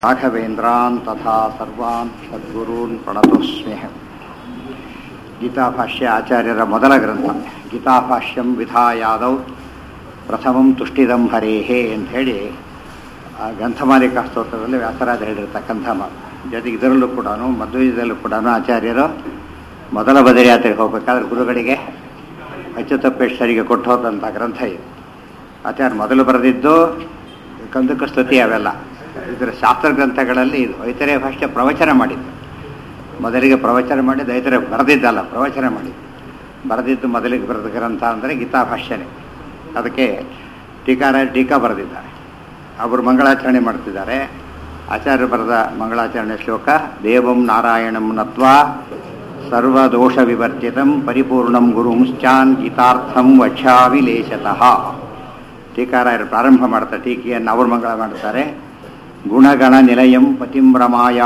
ರಾಘವೇಂದ್ರಾನ್ ತಥಾ ಸರ್ವಾನ್ ಸದ್ಗುರೂನ್ ಪ್ರಣತೋಸ್ಮ್ಯಹಂ ಗೀತಾಭಾಷ್ಯ ಆಚಾರ್ಯರ ಮೊದಲ ಗ್ರಂಥ ಗೀತಾಭಾಷ್ಯಂ ವಿಧಾಯಾದವ್ ಪ್ರಥಮಂ ತುಷ್ಟಿದಂ ಹರೇಹೇ ಅಂತ ಹೇಳಿ ಆ ಗ್ರಂಥಮಾಲಿಕಾ ಸ್ತೋತ್ರದಲ್ಲಿ ವ್ಯಾಸರಾಜ ಹೇಳಿರ್ತಕ್ಕಂಥ ಮಾತು ಜೊತೆಗೆ ಇದರಲ್ಲೂ ಕೂಡ ಮಧ್ವದಲ್ಲೂ ಕೂಡ ಆಚಾರ್ಯರು ಮೊದಲ ಬದರಿ ಯಾತ್ರೆಗೆ ಹೋಗಬೇಕಾದ್ರೆ ಗುರುಗಳಿಗೆ ಅಚ್ಯುತಪ್ಪೇಶ್ವರಿಗೆ ಕೊಟ್ಟು ಹೋದಂಥ ಗ್ರಂಥ ಇದು ಆಚಾರ್ಯ ಮೊದಲು ಬರೆದಿದ್ದು ಕಂದಕ ಸ್ತುತಿ ಅವೆಲ್ಲ ಇದರ ಶಾಸ್ತ್ರ ಗ್ರಂಥಗಳಲ್ಲಿ ಇದು ಐತರೇಯ ಭಾಷೆ ಪ್ರವಚನ ಮಾಡಿದ್ದು ಮೊದಲಿಗೆ ಪ್ರವಚನ ಮಾಡಿದ್ದು ಐತರೆ ಬರೆದಿದ್ದಲ್ಲ ಪ್ರವಚನ ಮಾಡಿದ್ದು ಬರೆದಿದ್ದು ಮೊದಲಿಗೆ ಬರೆದ ಗ್ರಂಥ ಅಂದರೆ ಗೀತಾ ಭಾಷ್ಯನೇ ಅದಕ್ಕೆ ಟೀಕಾರ ಟೀಕಾ ಬರೆದಿದ್ದಾರೆ ಅವರು ಮಂಗಳಾಚರಣೆ ಮಾಡ್ತಿದ್ದಾರೆ ಆಚಾರ್ಯ ಬರೆದ ಮಂಗಳಾಚರಣೆ ಶ್ಲೋಕ ದೇವಂ ನಾರಾಯಣಂ ನತ್ವಾ ಸರ್ವದೋಷ ವಿವರ್ಜಿತಂ ಪರಿಪೂರ್ಣಂ ಗುರುಂಶ್ಚಾನ್ ಗೀತಾರ್ಥಂ ವಕ್ಷ್ಯಾಮಿ ಲೇಶತಃ ಟೀಕಾರಾಯರು ಪ್ರಾರಂಭ ಮಾಡ್ತಾರೆ ಟೀಕೆಯನ್ನು ಅವರು ಮಂಗಳ ಮಾಡ್ತಾರೆ ಗುಣಗಣ ನಿಲಯಂ ಪತಿಂಬ್ರಮಾಯಾ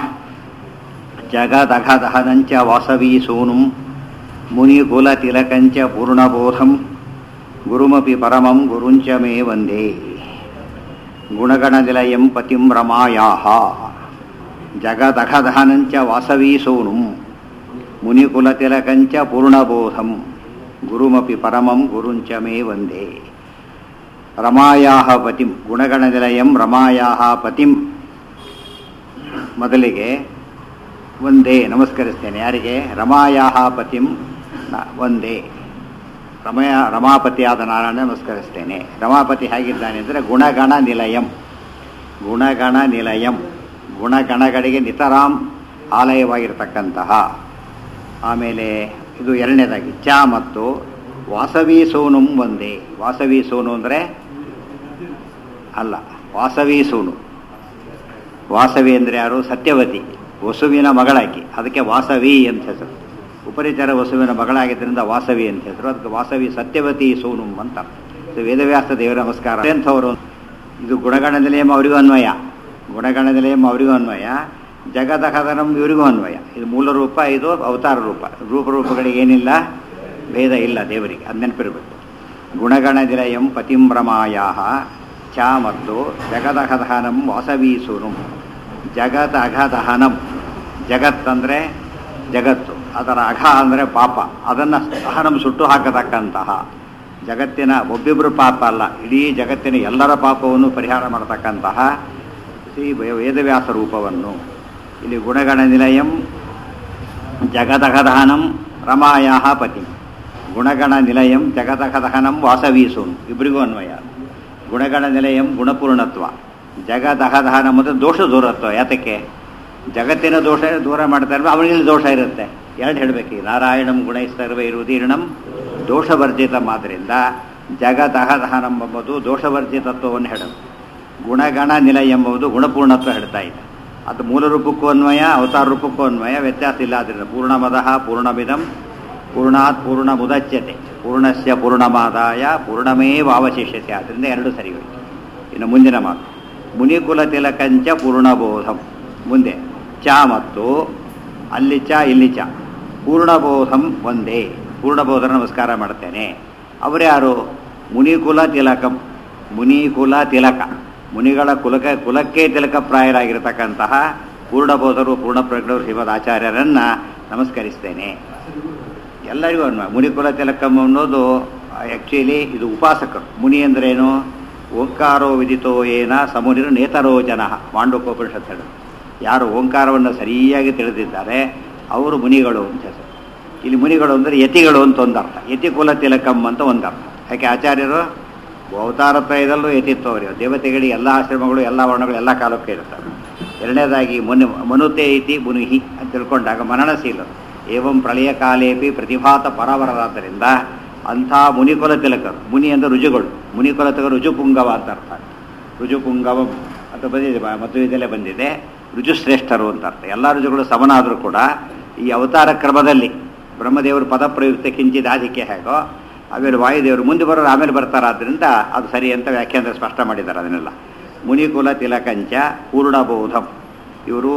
ಜಗದಘದಹನಂಚ ವಾಸವೀ ಸೂನುಂ ಮುನಿಕುಲತಿಲಕಂಚ ಪೂರ್ಣಬೋಧಂ ಗುರುಮಪಿ ಪರಮಂ ಗುರುಂಚ ಮೇ ವಂದೇ ಗುಣಗಣ ನಿಲಯಂ ಪತಿಂಬ್ರಮಾಯಾ ಜಗದಘದಹನಂಚ ವಾಸವೀ ಸೂನುಂ ಮುನಿಕುಲತಿಲಕಂಚ ಪೂರ್ಣಬೋಧಂ ಗುರುಮಪಿ ಪರಮಂ ಗುರುಂಚ ಮೇ ವಂದೇ ರಮಾಯಾ ಪತಿಂ ಗುಣಗಣನಿಲಯಂ ರಮಾಯಾ ಪತಿಂ ಮೊದಲಿಗೆ ಒಂದೇ ನಮಸ್ಕರಿಸ್ತೇನೆ ಯಾರಿಗೆ ರಮಾಯಾ ಪತಿಂ ಒಂದೇ ರಮಯ ರಮಾಪತಿಯಾದ ನಾರಾಯಣ ನಮಸ್ಕರಿಸ್ತೇನೆ ರಮಾಪತಿ ಹೇಗಿದ್ದಾನೆ ಅಂದರೆ ಗುಣಗಣ ನಿಲಯಂ ಗುಣಗಣ ನಿಲಯಂ ಗುಣಗಣಗಳಿಗೆ ನಿತರಾಂ ಆಲಯವಾಗಿರ್ತಕ್ಕಂತಹ ಆಮೇಲೆ ಇದು ಎರಡನೇದಾಗಿ ಚ ಮತ್ತು ವಾಸವಿ ಸೋನುಂ ಒಂದೇ ವಾಸವಿ ಸೋನು ಅಂದರೆ ಅಲ್ಲ ವಾಸವಿ ಸೋನು ವಾಸವಿ ಅಂದರೆ ಯಾರು ಸತ್ಯವತಿ ವಸುವಿನ ಮಗಳಾಕಿ ಅದಕ್ಕೆ ವಾಸವಿ ಅಂತ ಹೆಸರು ಉಪರಿಚರ ವಸುವಿನ ಮಗಳಾಗಿದ್ದರಿಂದ ವಾಸವಿ ಅಂತ ಹೆಸರು ಅದಕ್ಕೆ ವಾಸವಿ ಸತ್ಯವತಿ ಸೋನುಂ ಅಂತ ಇದು ವೇದವ್ಯಾಸ ದೇವರ ನಮಸ್ಕಾರ ಅಂಥವರು ಇದು ಗುಣಗಣ ನಿಲಯಂ ಅವರಿಗೂ ಅನ್ವಯ ಗುಣಗಣ ನಿಲಯಂ ಅವರಿಗೂ ಅನ್ವಯ ಜಗದ ಕದನಂ ಇವರಿಗೂ ಅನ್ವಯ ಇದು ಮೂಲ ರೂಪ ಇದು ಅವತಾರ ರೂಪ ರೂಪರೂಪಗಳಿಗೆ ಏನಿಲ್ಲ ಭೇದ ಇಲ್ಲ ದೇವರಿಗೆ ಅದು ನೆನಪಿರಬೇಕು ಗುಣಗಣ ನಿಲಯಂ ಪತಿಂಬ್ರಮಾಯ ಚ ಮತ್ತು ಜಗದಹದಹನಂ ವಾಸವೀಸುನು ಜಗತ್ ಅಘದಹನಂ ಜಗತ್ ಅಂದರೆ ಜಗತ್ತು ಅದರ ಅಘ ಅಂದರೆ ಪಾಪ ಅದನ್ನು ದಹನಂ ಸುಟ್ಟು ಹಾಕತಕ್ಕಂತಹ ಜಗತ್ತಿನ ಒಬ್ಬಿಬ್ಬರು ಪಾಪ ಅಲ್ಲ ಇಡೀ ಜಗತ್ತಿನ ಎಲ್ಲರ ಪಾಪವನ್ನು ಪರಿಹಾರ ಮಾಡತಕ್ಕಂತಹ ಶ್ರೀ ವೇದವ್ಯಾಸ ರೂಪವನ್ನು ಇಲ್ಲಿ ಗುಣಗಣ ನಿಲಯಂ ಜಗದಹದಹನಂ ರಮಾಯಾ ಪತಿ ಗುಣಗಣ ನಿಲಯಂ ಜಗದಹದಹನಂ ವಾಸವೀಸೂನ್ ಇಬ್ಬರಿಗೂ ಅನ್ವಯ ಗುಣಗಣ ನಿಲಯಂ ಗುಣಪೂರ್ಣತ್ವ ಜಗದಹದಹನ ಮತ್ತು ದೋಷ ದೂರತ್ವ ಯಾತಕ್ಕೆ ಜಗತ್ತಿನ ದೋಷ ದೂರ ಮಾಡ್ತಾರೆ ಅವನಿಗೆ ದೋಷ ಇರುತ್ತೆ ಎರಡು ಹೇಳಬೇಕು ನಾರಾಯಣಂ ಗುಣ ಸರ್ವೇ ರುದೀರ್ಣಂ ದೋಷವರ್ಜಿತ ಮಾದ್ರಿಂದ ಜಗದಹದಹನಂ ಎಂಬುದು ದೋಷವರ್ಜಿತತ್ವವನ್ನು ಹೇಳೋದು ಗುಣಗಣ ನಿಲಯ ಎಂಬುದು ಗುಣಪೂರ್ಣತ್ವ ಹೇಳ್ತಾ ಇದೆ ಅದು ಮೂಲ ರೂಪಕ್ಕೂ ಅನ್ವಯ ಅವತಾರ ರೂಪಕ್ಕೂ ಅನ್ವಯ ವ್ಯತ್ಯಾಸ ಇಲ್ಲ ಅದರಿಂದ ಪೂರ್ಣಮದಃ ಪೂರ್ಣಮಿದಂ ಪೂರ್ಣಾತ್ ಪೂರ್ಣ ಮುದಚ್ಯತೆ ಪೂರ್ಣಸ್ಯ ಪೂರ್ಣಮಾದಾಯ ಪೂರ್ಣಮೇವ ಅವಶಿಷ್ಯತೆ ಆದ್ದರಿಂದ ಎರಡು ಸರಿ ಹೋಯ್ತು ಇನ್ನು ಮುಂದಿನ ಮಾತು ಮುನಿಕುಲ ತಿಲಕಂಚ ಪೂರ್ಣಬೋಧಂ ಮುಂದೆ ಚ ಮತ್ತು ಅಲ್ಲಿ ಚ ಇಲ್ಲಿ ಚ ಪೂರ್ಣಬೋಧಂ ಒಂದೇ ಪೂರ್ಣಬೋಧನ ನಮಸ್ಕಾರ ಮಾಡ್ತೇನೆ ಅವರ್ಯಾರು ಮುನಿಕುಲ ತಿಲಕಂ ಮುನಿಕುಲ ತಿಲಕ ಮುನಿಗಳ ಕುಲಕ ಕುಲಕ್ಕೆ ತಿಲಕಪ್ರಾಯರಾಗಿರತಕ್ಕಂತಹ ಪೂರ್ಣಬೋಧರು ಪೂರ್ಣಪ್ರಜ್ಞರು ಶ್ರೀಮದ್ ಆಚಾರ್ಯರನ್ನ ನಮಸ್ಕರಿಸ್ತೇನೆ ಎಲ್ಲರಿಗೂ ಅನ್ವಯ ಮುನಿಕುಲ ತಿಲಕಂ ಅನ್ನೋದು ಆ್ಯಕ್ಚುಲಿ ಇದು ಉಪಾಸಕರು ಮುನಿ ಅಂದ್ರೇನು ಓಂಕಾರೋ ವಿದಿತೋ ಏನ ಸಮುನಿರು ನೇತರೋ ಜನ ಮಾಂಡೋಕೋಪನಿಷತ್ ಹೇಳು ಯಾರು ಓಂಕಾರವನ್ನು ಸರಿಯಾಗಿ ತಿಳಿದಿದ್ದಾರೆ ಅವರು ಮುನಿಗಳು ಅಂತ ಹೆಸರು ಇಲ್ಲಿ ಮುನಿಗಳು ಅಂದರೆ ಯತಿಗಳು ಅಂತ ಒಂದರ್ಥ ಯತಿ ಕುಲ ತಿಲಕಂ ಅಂತ ಒಂದರ್ಥ ಯಾಕೆ ಆಚಾರ್ಯರು ಅವತಾರತ್ರಯದಲ್ಲೂ ಯತಿತ್ವ ಅವರಿಗೆ ದೇವತೆಗಳಿಗೆ ಎಲ್ಲ ಆಶ್ರಮಗಳು ಎಲ್ಲ ವರ್ಣಗಳು ಎಲ್ಲ ಕಾಲಕ್ಕೆ ಇರ್ತಾರೆ ಎರಡನೇದಾಗಿ ಮನು ಮನುತೆ ಇತಿ ಮುನಿಹಿ ಅಂತ ತಿಳ್ಕೊಂಡಾಗ ಮನನಶೀಲರು ಏವಂ ಪ್ರಳಯ ಕಾಲೇಪಿ ಪ್ರತಿಭಾತ ಪರವರರಾದ್ದರಿಂದ ಅಂಥ ಮುನಿಕುಲ ತಿಲಕರು ಮುನಿ ಅಂದರೆ ರುಜುಗಳು ಮುನಿಕುಲ ತಿಲಕ ರುಜುಪುಂಗವ ಅಂತ ಅರ್ಥ ರುಜುಪುಂಗವ ಅಂತ ಬಂದಿದೆ ಮದುವೆದಲ್ಲೇ ಬಂದಿದೆ ರುಜುಶ್ರೇಷ್ಠರು ಅಂತ ಅರ್ಥ ಎಲ್ಲ ರುಜುಗಳು ಸಮನಾದರೂ ಕೂಡ ಈ ಅವತಾರ ಕ್ರಮದಲ್ಲಿ ಬ್ರಹ್ಮದೇವರು ಪದಪ್ರಯುಕ್ತ ಕಿಂಚಿದ ಆದಿಕೆ ಹೇಗೋ ಆಮೇಲೆ ವಾಯುದೇವರು ಮುಂದೆ ಬರೋರು ಆಮೇಲೆ ಬರ್ತಾರಾದ್ರಿಂದ ಅದು ಸರಿ ಅಂತ ವ್ಯಾಖ್ಯಾನ ಸ್ಪಷ್ಟ ಮಾಡಿದ್ದಾರೆ ಅದನ್ನೆಲ್ಲ ಮುನಿಕುಲ ತಿಲಕಂಚ ಪೂರ್ಣಬೋಧಂ ಇವರು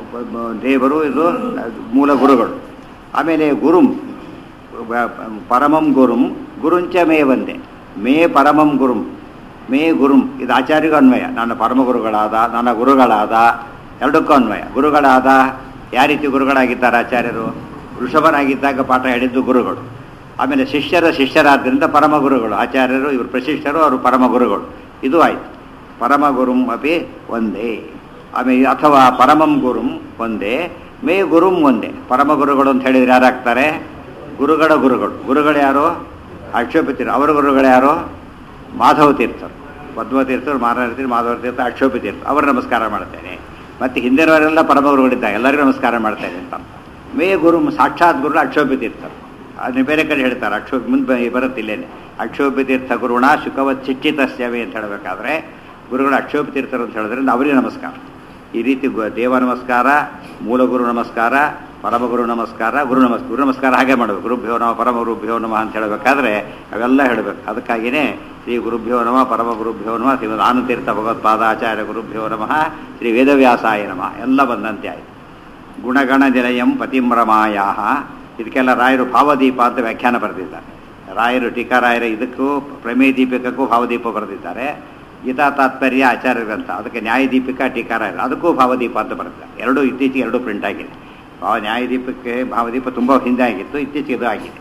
ದೇವರು ಇದು ಮೂಲ ಗುರುಗಳು ಆಮೇಲೆ ಗುರುಂ ಪರಮಂ ಗುರುಂ ಗುರುಂಚ ಮೇ ಬಂದೆ ಮೇ ಪರಮಂ ಗುರುಂ ಮೇ ಗುರುಂ ಇದು ಆಚಾರ್ಯಗೂ ಅನ್ವಯ ನನ್ನ ಪರಮಗುರುಗಳಾದ ನನ್ನ ಗುರುಗಳಾದ ಎರಡಕ್ಕೂ ಅನ್ವಯ ಗುರುಗಳಾದ ಯಾವ ರೀತಿ ಗುರುಗಳಾಗಿದ್ದಾರೆ ಆಚಾರ್ಯರು ವೃಷಭನಾಗಿದ್ದಾಗ ಪಾಠ ಹೇಳಿದ್ದು ಗುರುಗಳು ಆಮೇಲೆ ಶಿಷ್ಯರ ಶಿಷ್ಯರಾದ್ದರಿಂದ ಪರಮ ಗುರುಗಳು ಆಚಾರ್ಯರು ಇವರು ಪ್ರಶಿಷ್ಯರು ಅವರು ಪರಮ ಗುರುಗಳು ಇದು ಆಯ್ತು ಪರಮ ಗುರುಂ ಅಪಿ ಒಂದೇ ಆಮೇಲೆ ಅಥವಾ ಪರಮಂ ಗುರುಂ ಒಂದೇ ಮೇ ಗುರುಂ ಒಂದೇ ಪರಮ ಗುರುಗಳು ಅಂತ ಹೇಳಿದ್ರೆ ಯಾರಾಗ್ತಾರೆ ಗುರುಗಳ ಗುರುಗಳು ಗುರುಗಳು ಯಾರು ಅಕ್ಷೋಪಿತೀರು ಅವರ ಗುರುಗಳು ಯಾರು ಮಾಧವ ತೀರ್ಥರು ಮಧ್ವ ತೀರ್ಥರು ಮಾನವ ತೀರ್ಥ ಮಾಧವ ತೀರ್ಥ ಅಕ್ಷೋಪಿ ತೀರ್ಥ ಅವರು ನಮಸ್ಕಾರ ಮಾಡ್ತೇನೆ ಮತ್ತು ಹಿಂದಿನವರೆಲ್ಲ ಪರಮಗುರುಗಳಿದ್ದಾರೆ ಎಲ್ಲರಿಗೂ ನಮಸ್ಕಾರ ಮಾಡ್ತೇನೆ ಅಂತ ಮೇ ಗುರು ಸಾಕ್ಷಾತ್ ಗುರು ಅಕ್ಷೋಪಿ ತೀರ್ಥರು ಅದನ್ನ ಬೇರೆ ಕಡೆ ಹೇಳ್ತಾರೆ ಅಕ್ಷೋ ಮುಂದೆ ಬರುತ್ತೆ ಇಲ್ಲೇನೆ ಅಕ್ಷೋಪಿ ತೀರ್ಥ ಗುರುಣ ಶುಕವತ್ ಚಿಟ್ಟಿತ ಸೇವೆ ಅಂತ ಹೇಳಬೇಕಾದ್ರೆ ಗುರುಗಳು ಅಕ್ಷೋಪಿ ತೀರ್ಥರು ಅಂತ ಹೇಳಿದ್ರಿಂದ ಅವರಿಗೆ ನಮಸ್ಕಾರ ಈ ರೀತಿ ಗು- ದೇವ ನಮಸ್ಕಾರ ಮೂಲ ಗುರು ನಮಸ್ಕಾರ ಪರಮಗುರು ನಮಸ್ಕಾರ ಗುರು ನಮಸ್ಕಾರ ಗುರು ನಮಸ್ಕಾರ ಹಾಗೆ ಮಾಡಬೇಕು ಗುರುಭ್ಯೋ ನಮ ಪರಮ ಗುರುಭ್ಯೋ ನಮಃ ಅಂತ ಹೇಳಬೇಕಾದ್ರೆ ಅವೆಲ್ಲ ಹೇಳಬೇಕು ಅದಕ್ಕಾಗಿಯೇ ಶ್ರೀ ಗುರುಭ್ಯೋ ನಮಃ ಪರಮ ಗುರುಭ್ಯೋ ನಮಃ ಶ್ರೀಮದ್ ಆನಂತೀರ್ಥ ಭಗವತ್ಪಾದಾಚಾರ್ಯ ಗುರುಭ್ಯೋ ನಮಃ ಶ್ರೀ ವೇದವ್ಯಾಸಾಯ ನಮಃ ಎಲ್ಲ ಬಂದಂತೆ ಆಯಿತು ಗುಣಗಣ ನಿಲಯಂ ಪತಿಮ್ರಮಾಯ ಇದಕ್ಕೆಲ್ಲ ರಾಯರು ಭಾವದೀಪ ಅಂತ ವ್ಯಾಖ್ಯಾನ ಬರೆದಿದ್ದಾರೆ ರಾಯರು ಟೀಕಾರಾಯರ ಇದಕ್ಕೂ ಪ್ರಮೇಯ ದೀಪಿಕಕ್ಕೂ ಭಾವದೀಪ ಬರೆದಿದ್ದಾರೆ ಗೀತಾ ತಾತ್ಪರ್ಯ ಆಚಾರ್ಯ ಗ್ರಂಥ ಅದಕ್ಕೆ ನ್ಯಾಯದೀಪಿಕಾ ಟೀಕಾರಾಯರು ಅದಕ್ಕೂ ಭಾವದೀಪ ಅಂತ ಬರೆದಿದ್ದಾರೆ ಎರಡು ಇತ್ತೀಚೆಗೆ ಎರಡು ಪ್ರಿಂಟ್ ಆಗಿದೆ ಭಾವ ನ್ಯಾಯದೀಪಕ್ಕೆ ಭಾವದೀಪ ತುಂಬ ಹಿಂದೆ ಆಗಿತ್ತು ಇತ್ತೀಚೆಗೆ ಇದು ಆಗಿದೆ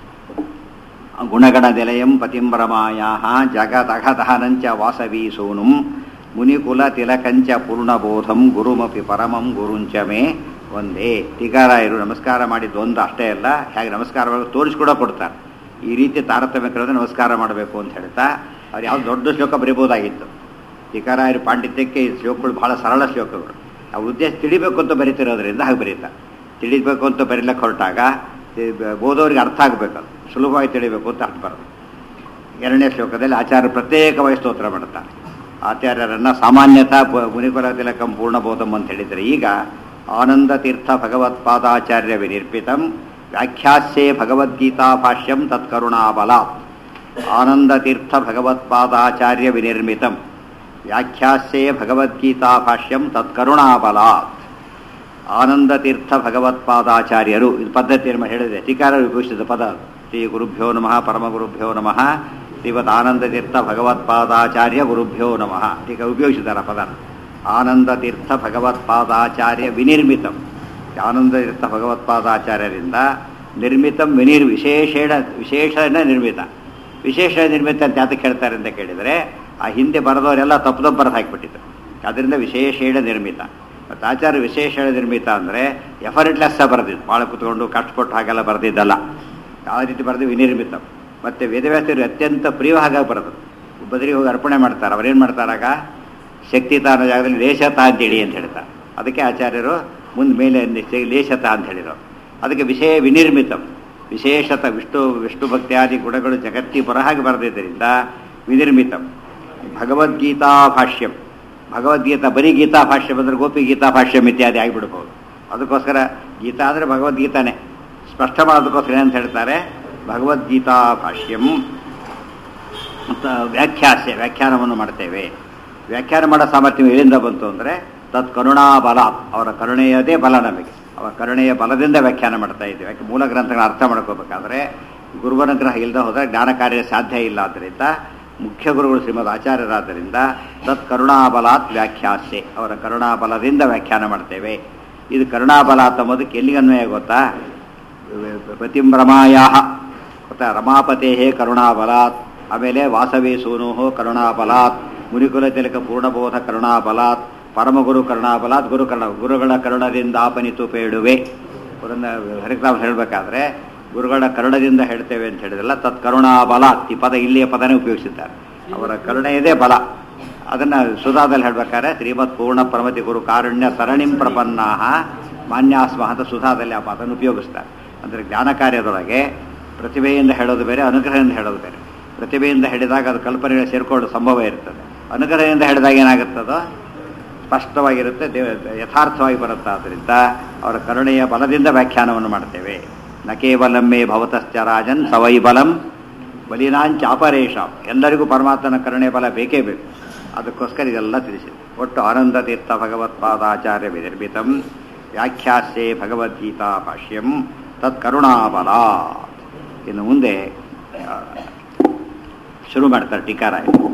ಗುಣಗಣ ನಿಲಯಂ ಪತಿಂಬರಮಾಯ ಜಗದಹದಹನಂಚ ವಾಸವಿ ಸೋನುಂ ಮುನಿಕುಲ ತಿಲಕಂಚ ಪೂರ್ಣಬೋಧಂ ಗುರುಮಪಿ ಪರಮಂ ಗುರುಂಚ ಮೇ ಒಂದೇ ಟೀಕಾರಾಯರು ನಮಸ್ಕಾರ ಮಾಡಿದ್ದು ಒಂದು ಅಷ್ಟೇ ಅಲ್ಲ ಹೇಗೆ ನಮಸ್ಕಾರ ಮಾಡಿ ತೋರಿಸ್ಕೊಡ ಕೊಡ್ತಾರೆ ಈ ರೀತಿ ತಾರತಮ್ಯ ಕಳೆದು ನಮಸ್ಕಾರ ಮಾಡಬೇಕು ಅಂತ ಹೇಳ್ತಾ ಅವ್ರು ಯಾವ ದೊಡ್ಡ ಶ್ಲೋಕ ಬರೀಬೋದಾಗಿತ್ತು ಟೀಕಾರಾಯರು ಪಾಂಡಿತ್ಯಕ್ಕೆ ಈ ಶ್ಲೋಕಗಳು ಬಹಳ ಸರಳ ಶ್ಲೋಕಗಳು ಆ ಉದ್ದೇಶ ತಿಳಿಬೇಕು ಅಂತ ಬರೀತಿರೋದ್ರಿಂದ ಹಾಗೆ ಬರೀತಾರೆ ತಿಳಿಬೇಕು ಅಂತ ಬರೀಲಕ್ಕೆ ಹೊರಟಾಗ ಈ ಬ- ಓದೋರಿಗೆ ಅರ್ಥ ಆಗಬೇಕು ಅದು ಸುಲಭವಾಗಿ ತಿಳಿಬೇಕು ಅಂತ ಅರ್ಥ ಬರೋದು ಎರಡನೇ ಶ್ಲೋಕದಲ್ಲಿ ಆಚಾರ್ಯ ಪ್ರತ್ಯೇಕವಾಗಿ ಸ್ತೋತ್ರ ಮಾಡುತ್ತಾರೆ ಆಚಾರ್ಯರನ್ನ ಸಾಮಾನ್ಯತಾ ಪ- ಮುನಿಕುಲ ತಿಲಕಂ ಪೂರ್ಣಬೋಧಂ ಅಂತ ಹೇಳಿದರೆ ಈಗ ಆನಂದ ತೀರ್ಥ ಭಗವತ್ಪಾದಾಚಾರ್ಯ ವಿನಿರ್ಪಿತಂ ವ್ಯಾಖ್ಯಾಸ್ಯೆ ಭಗವದ್ಗೀತಾ ಭಾಷ್ಯಂ ತತ್ಕರುಣಾಬಲಾತ್ ಆನಂದ ತೀರ್ಥ ಭಗವತ್ಪಾದಾಚಾರ್ಯ ವಿನಿರ್ಮಿತಂ ವ್ಯಾಖ್ಯಾಸ್ಯೆ ಭಗವದ್ಗೀತಾ ಭಾಷ್ಯಂ ತತ್ಕರುಣಾಬಲಾತ್ ಆನಂದ ತೀರ್ಥ ಭಗವತ್ಪಾದಾಚಾರ್ಯರು ಇದು ಪದ್ಧತಿಯನ್ನು ಹೇಳಿದೆ ಟೀಕಾರರು ಉಪಯೋಗಿಸಿದ ಪದ ಅದು. ಶ್ರೀ ಗುರುಭ್ಯೋ ನಮಃ ಪರಮ ಗುರುಭ್ಯೋ ನಮಃ ಶ್ರೀಮದ್ ಆನಂದ ತೀರ್ಥ ಭಗವತ್ಪಾದಾಚಾರ್ಯ ಗುರುಭ್ಯೋ ನಮಃ ಟೀಕ ಉಪಯೋಗಿಸಿದ್ದಾರೆ ಆ ಪದ ಆನಂದ ತೀರ್ಥ ಭಗವತ್ಪಾದಾಚಾರ್ಯ ವಿನಿರ್ಮಿತಂ ಆನಂದ ತೀರ್ಥ ಭಗವತ್ಪಾದಾಚಾರ್ಯರಿಂದ ನಿರ್ಮಿತಂ ವಿನಿರ್ ವಿಶೇಷೇಣ ವಿಶೇಷಣ ನಿರ್ಮಿತ ವಿಶೇಷ ನಿರ್ಮಿತ ಅಂತ ಯಾತಕ್ಕೆ ಹೇಳ್ತಾರೆ ಅಂತ ಕೇಳಿದರೆ ಆ ಹಿಂದೆ ಬರೆದವರೆಲ್ಲ ತಪ್ಪು ತಪ್ಪು ಬರೆದು ಹಾಕಿಬಿಟ್ಟಿದ್ರು ಅದರಿಂದ ವಿಶೇಷೇಣ ನಿರ್ಮಿತ ಮತ್ತು ಆಚಾರ್ಯ ವಿಶೇಷಣ ನಿರ್ಮಿತ ಅಂದರೆ ಎಫರ್ಟ್ಲೆಸ್ ಬರೆದಿದ್ದು ಭಾಳ ಕುತ್ಕೊಂಡು ಕಷ್ಟಪಟ್ಟು ಹಾಗೆಲ್ಲ ಬರೆದಿದ್ದಲ್ಲ ಯಾವ ರೀತಿ ಬರೆದು ವಿನಿರ್ಮಿತ ಮತ್ತು ವೇದವ್ಯಾಸರು ಅತ್ಯಂತ ಪ್ರಿಯವಾಗಿ ಬರೆದು ಬದಲಿಗೆ ಹೋಗಿ ಅರ್ಪಣೆ ಮಾಡ್ತಾರೆ ಅವ್ರೇನು ಮಾಡ್ತಾರಾಗ ಶಕ್ತಿತ ಅನ್ನೋ ಜಾಗದಲ್ಲಿ ಲೇಷತ ಅಂತೇಳಿ ಅಂತ ಹೇಳ್ತಾರೆ ಅದಕ್ಕೆ ಆಚಾರ್ಯರು ಮುಂದೆ ಮೇಲೆ ನಿಶ್ಚಯ ಲೇಷತ ಅಂತ ಹೇಳಿದರು ಅದಕ್ಕೆ ವಿಷಯ ವಿನಿರ್ಮಿತಂ ವಿಶೇಷತ ವಿಷ್ಣು ವಿಷ್ಣು ಭಕ್ತಿಯಾದಿ ಗುಣಗಳು ಜಗತ್ತಿ ಬರಹಾಗಿ ಬರೆದಿದ್ದರಿಂದ ವಿನಿರ್ಮಿತಂ ಭಗವದ್ಗೀತಾ ಭಾಷ್ಯಂ ಭಗವದ್ಗೀತಾ ಬರೀ ಗೀತಾ ಭಾಷ್ಯ ಬಂದರೆ ಗೋಪಿ ಗೀತಾ ಭಾಷ್ಯಂ ಇತ್ಯಾದಿ ಆಗಿಬಿಡ್ಬೋದು ಅದಕ್ಕೋಸ್ಕರ ಗೀತಾ ಅಂದರೆ ಭಗವದ್ಗೀತಾನೇ ಸ್ಪಷ್ಟ ಮಾಡೋದಕ್ಕೋಸ್ಕರ ಏನಂತ ಹೇಳ್ತಾರೆ ಭಗವದ್ಗೀತಾ ಭಾಷ್ಯಂ ಮತ್ತು ವ್ಯಾಖ್ಯಾಸ್ಯ ವ್ಯಾಖ್ಯಾನವನ್ನು ಮಾಡ್ತೇವೆ ವ್ಯಾಖ್ಯಾನ ಮಾಡೋ ಸಾಮರ್ಥ್ಯ ಎಲ್ಲಿಂದ ಬಂತು ಅಂದರೆ ತತ್ ಕರುಣಾ ಬಲ ಅವರ ಕರುಣೆಯದೇ ಬಲ ನಮಗೆ ಅವರ ಕರುಣೆಯ ಬಲದಿಂದ ವ್ಯಾಖ್ಯಾನ ಮಾಡ್ತಾ ಇದ್ದೇವೆ ಯಾಕೆ ಮೂಲ ಗ್ರಂಥಗಳ ಅರ್ಥ ಮಾಡ್ಕೋಬೇಕಾದ್ರೆ ಗುರುವನುಗ್ರಹ ಇಲ್ಲದೆ ಹೋದರೆ ಜ್ಞಾನ ಕಾರ್ಯ ಸಾಧ್ಯ ಇಲ್ಲ ಆದ್ದರಿಂದ ಮುಖ್ಯ ಗುರುಗಳು ಶ್ರೀಮದ್ ಆಚಾರ್ಯರಾದ್ದರಿಂದ ತತ್ ಕರುಣಾಬಲಾತ್ ವ್ಯಾಖ್ಯಾಸ್ಯೆ ಅವರ ಕರುಣಾಬಲದಿಂದ ವ್ಯಾಖ್ಯಾನ ಮಾಡ್ತೇವೆ ಇದು ಕರುಣಾಬಲಾತ್ ಎಂಬುದಕ್ಕೆ ಎಲ್ಲಿಗೆ ಅನ್ವಯ ಗೊತ್ತಾ ಪ್ರತಿಂಬ್ರಮಾಯ ಗೊತ್ತಾ ರಮಾಪತೇ ಕರುಣಾಬಲಾತ್ ಆಮೇಲೆ ವಾಸವಿ ಸೂನು ಕರುಣಾಬಲಾತ್ ಮುನಿಕುಲ ತಿಲಕ ಪೂರ್ಣಬೋಧ ಕರುಣಾಬಲಾತ್ ಪರಮಗುರು ಕರುಣಾಬಲಾತ್ ಗುರು ಕರುಣ ಗುರುಗಳ ಕರುಣದಿಂದ ಆಪನಿತು ಪೇಡುವೆ ಪುರಂದ ಹರಿಕರಾಮ್ ಹೇಳಬೇಕಾದ್ರೆ ಗುರುಗಳ ಕರುಣದಿಂದ ಹೇಳ್ತೇವೆ ಅಂತ ಹೇಳಿದ್ರಲ್ಲ ತತ್ ಕರುಣಾಬಲಾತ್ ಈ ಪದ ಇಲ್ಲಿಯ ಪದನೇ ಉಪಯೋಗಿಸಿದ್ದಾರೆ ಅವರ ಕರುಣೆಯದೇ ಬಲ ಅದನ್ನು ಸುಧಾದಲ್ಲಿ ಹೇಳ್ಬೇಕಾದ್ರೆ ಶ್ರೀಮತ್ ಪೂರ್ಣ ಪರಮತಿ ಗುರು ಕಾರುಣ್ಯ ಸರಣಿಂ ಪ್ರಪನ್ನಾಹ ಮಾನ್ಯಾಸ್ಮ ಅಂತ ಸುಧಾದಲ್ಲಿ ಆ ಮಾತನ್ನು ಉಪಯೋಗಿಸ್ತಾರೆ ಅಂದರೆ ಜ್ಞಾನ ಕಾರ್ಯದೊಳಗೆ ಪ್ರತಿಭೆಯಿಂದ ಹೇಳೋದು ಬೇರೆ ಅನುಗ್ರಹದಿಂದ ಹೇಳೋದು ಬೇರೆ ಪ್ರತಿಭೆಯಿಂದ ಹೇಳಿದಾಗ ಅದು ಕಲ್ಪನೆಗಳು ಸೇರಿಕೊಳ್ಳೋ ಸಂಭವ ಇರ್ತದೆ ಅನುಗ್ರಹದಿಂದ ಹೇಳಿದಾಗ ಏನಾಗುತ್ತದೋ ಸ್ಪಷ್ಟವಾಗಿರುತ್ತೆ ದೇವ ಯಥಾರ್ಥವಾಗಿ ಬರುತ್ತೆ ಆದ್ದರಿಂದ ಅವರ ಕರುಣೆಯ ಬಲದಿಂದ ವ್ಯಾಖ್ಯಾನವನ್ನು ಮಾಡ್ತೇವೆ ನ ಕೇವಲಮ್ಮೇ ಭವತಶ್ಚ ರಾಜನ್ ಸವೈ ಬಲಂ ಬಲಿನಾಂಚ ಅಪರೇಶಾಂ ಎಲ್ಲರಿಗೂ ಪರಮಾತ್ಮನ ಕರುಣೆ ಬಲ ಬೇಕೇ ಬೇಕು ಅದಕ್ಕೋಸ್ಕರ ಇದೆಲ್ಲ ತಿಳಿಸಿದೆ ಒಟ್ಟು ಆನಂದ ತೀರ್ಥ ಭಗವತ್ಪಾದಾಚಾರ್ಯ ವಿನಿರ್ಮಿತಂ ವ್ಯಾಖ್ಯಾಸ್ಯೆ ಭಗವದ್ಗೀತಾ ಭಾಷ್ಯಂ ತತ್ ಕರುಣಾಬಲ ಇನ್ನು ಮುಂದೆ ಆ, ಶುರು ಮಾಡ್ತಾರೆ ಟೀಕಾರಾಯ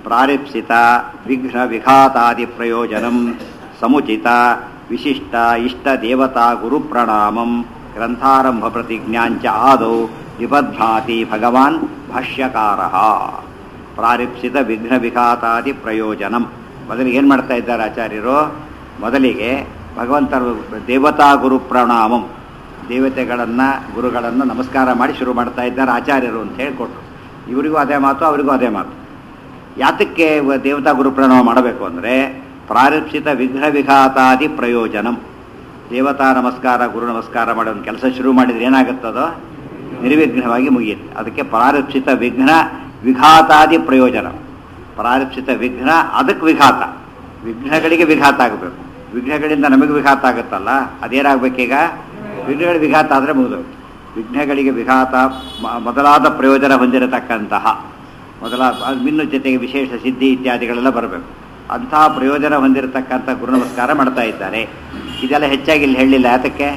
ಪ್ರಾರಿಪ್ಸಿತ ವಿಘ್ನ ವಿಘಾತಾದಿ ಪ್ರಯೋಜನಂ ಸಮುಚಿತ ವಿಶಿಷ್ಟ ಇಷ್ಟ ದೇವತಾ ಗುರು ಪ್ರಣಾಮಂ ಗ್ರಂಥಾರಂಭ ಪ್ರತಿಜ್ಞಾಂಚ ಆದೌ ನಿಬಧ್ನಾತಿ ಭಗವಾನ್ ಭಾಷ್ಯಕಾರ ಪ್ರಾರಿಪ್ಸಿತ ವಿಘ್ನ ವಿಘಾತಾದಿ ಪ್ರಯೋಜನಂ ಮೊದಲಿಗೆ ಏನು ಮಾಡ್ತಾ ಇದ್ದಾರೆ ಆಚಾರ್ಯರು ಮೊದಲಿಗೆ ಭಗವಂತರ ದೇವತಾ ಗುರು ಪ್ರಣಾಮಂ ದೇವತೆಗಳನ್ನು ಗುರುಗಳನ್ನು ನಮಸ್ಕಾರ ಮಾಡಿ ಶುರು ಮಾಡ್ತಾ ಇದ್ದಾರೆ ಆಚಾರ್ಯರು ಅಂತ ಹೇಳಿಕೊಟ್ರು ಇವರಿಗೂ ಅದೇ ಮಾತು ಅವರಿಗೂ ಅದೇ ಮಾತು ಯಾತಕ್ಕೆ ವ- ದೇವತಾ ಗುರು ಪ್ರಣಾಮ ಮಾಡಬೇಕು ಅಂದರೆ ಪ್ರಾರಪ್ಸಿತ ವಿಘ್ನ ವಿಘಾತಾದಿ ಪ್ರಯೋಜನಂ ದೇವತಾ ನಮಸ್ಕಾರ ಗುರು ನಮಸ್ಕಾರ ಮಾಡೋ ಒಂದು ಕೆಲಸ ಶುರು ಮಾಡಿದ್ರೆ ಏನಾಗುತ್ತದೋ ನಿರ್ವಿಘ್ನವಾಗಿ ಮುಗಿಯುತ್ತೆ ಅದಕ್ಕೆ ಪ್ರಾರಪ್ಸಿತ ವಿಘ್ನ ವಿಘಾತಾದಿ ಪ್ರಯೋಜನ ಪ್ರಾರಪ್ಸಿತ ವಿಘ್ನ ಅದಕ್ಕೆ ವಿಘಾತ ವಿಘ್ನಗಳಿಗೆ ವಿಘಾತ ಆಗಬೇಕು ವಿಘ್ನಗಳಿಂದ ನಮಗೆ ವಿಘಾತ ಆಗುತ್ತಲ್ಲ ಅದೇನಾಗಬೇಕೀಗ ವಿಘ್ನಗಳಿಗೆ ವಿಘಾತ ಆದರೆ ಮುಗಿದೋಯ್ತು ವಿಘ್ನಗಳಿಗೆ ವಿಘಾತ ಮ- ಮೊದಲಾದ ಪ್ರಯೋಜನ ಹೊಂದಿರತಕ್ಕಂತಹ ಮೊದಲಾದ ಅದು ಇನ್ನು ಜೊತೆಗೆ ವಿಶೇಷ ಸಿದ್ಧಿ ಇತ್ಯಾದಿಗಳೆಲ್ಲ ಬರಬೇಕು ಅಂತಹ ಪ್ರಯೋಜನ ಹೊಂದಿರತಕ್ಕಂಥ ಗುರು ನಮಸ್ಕಾರ ಮಾಡ್ತಾ ಇದ್ದಾರೆ ಇದೆಲ್ಲ ಹೆಚ್ಚಾಗಿ ಇಲ್ಲಿ ಹೇಳಲಿಲ್ಲ ಯಾತಕ್ಕೆ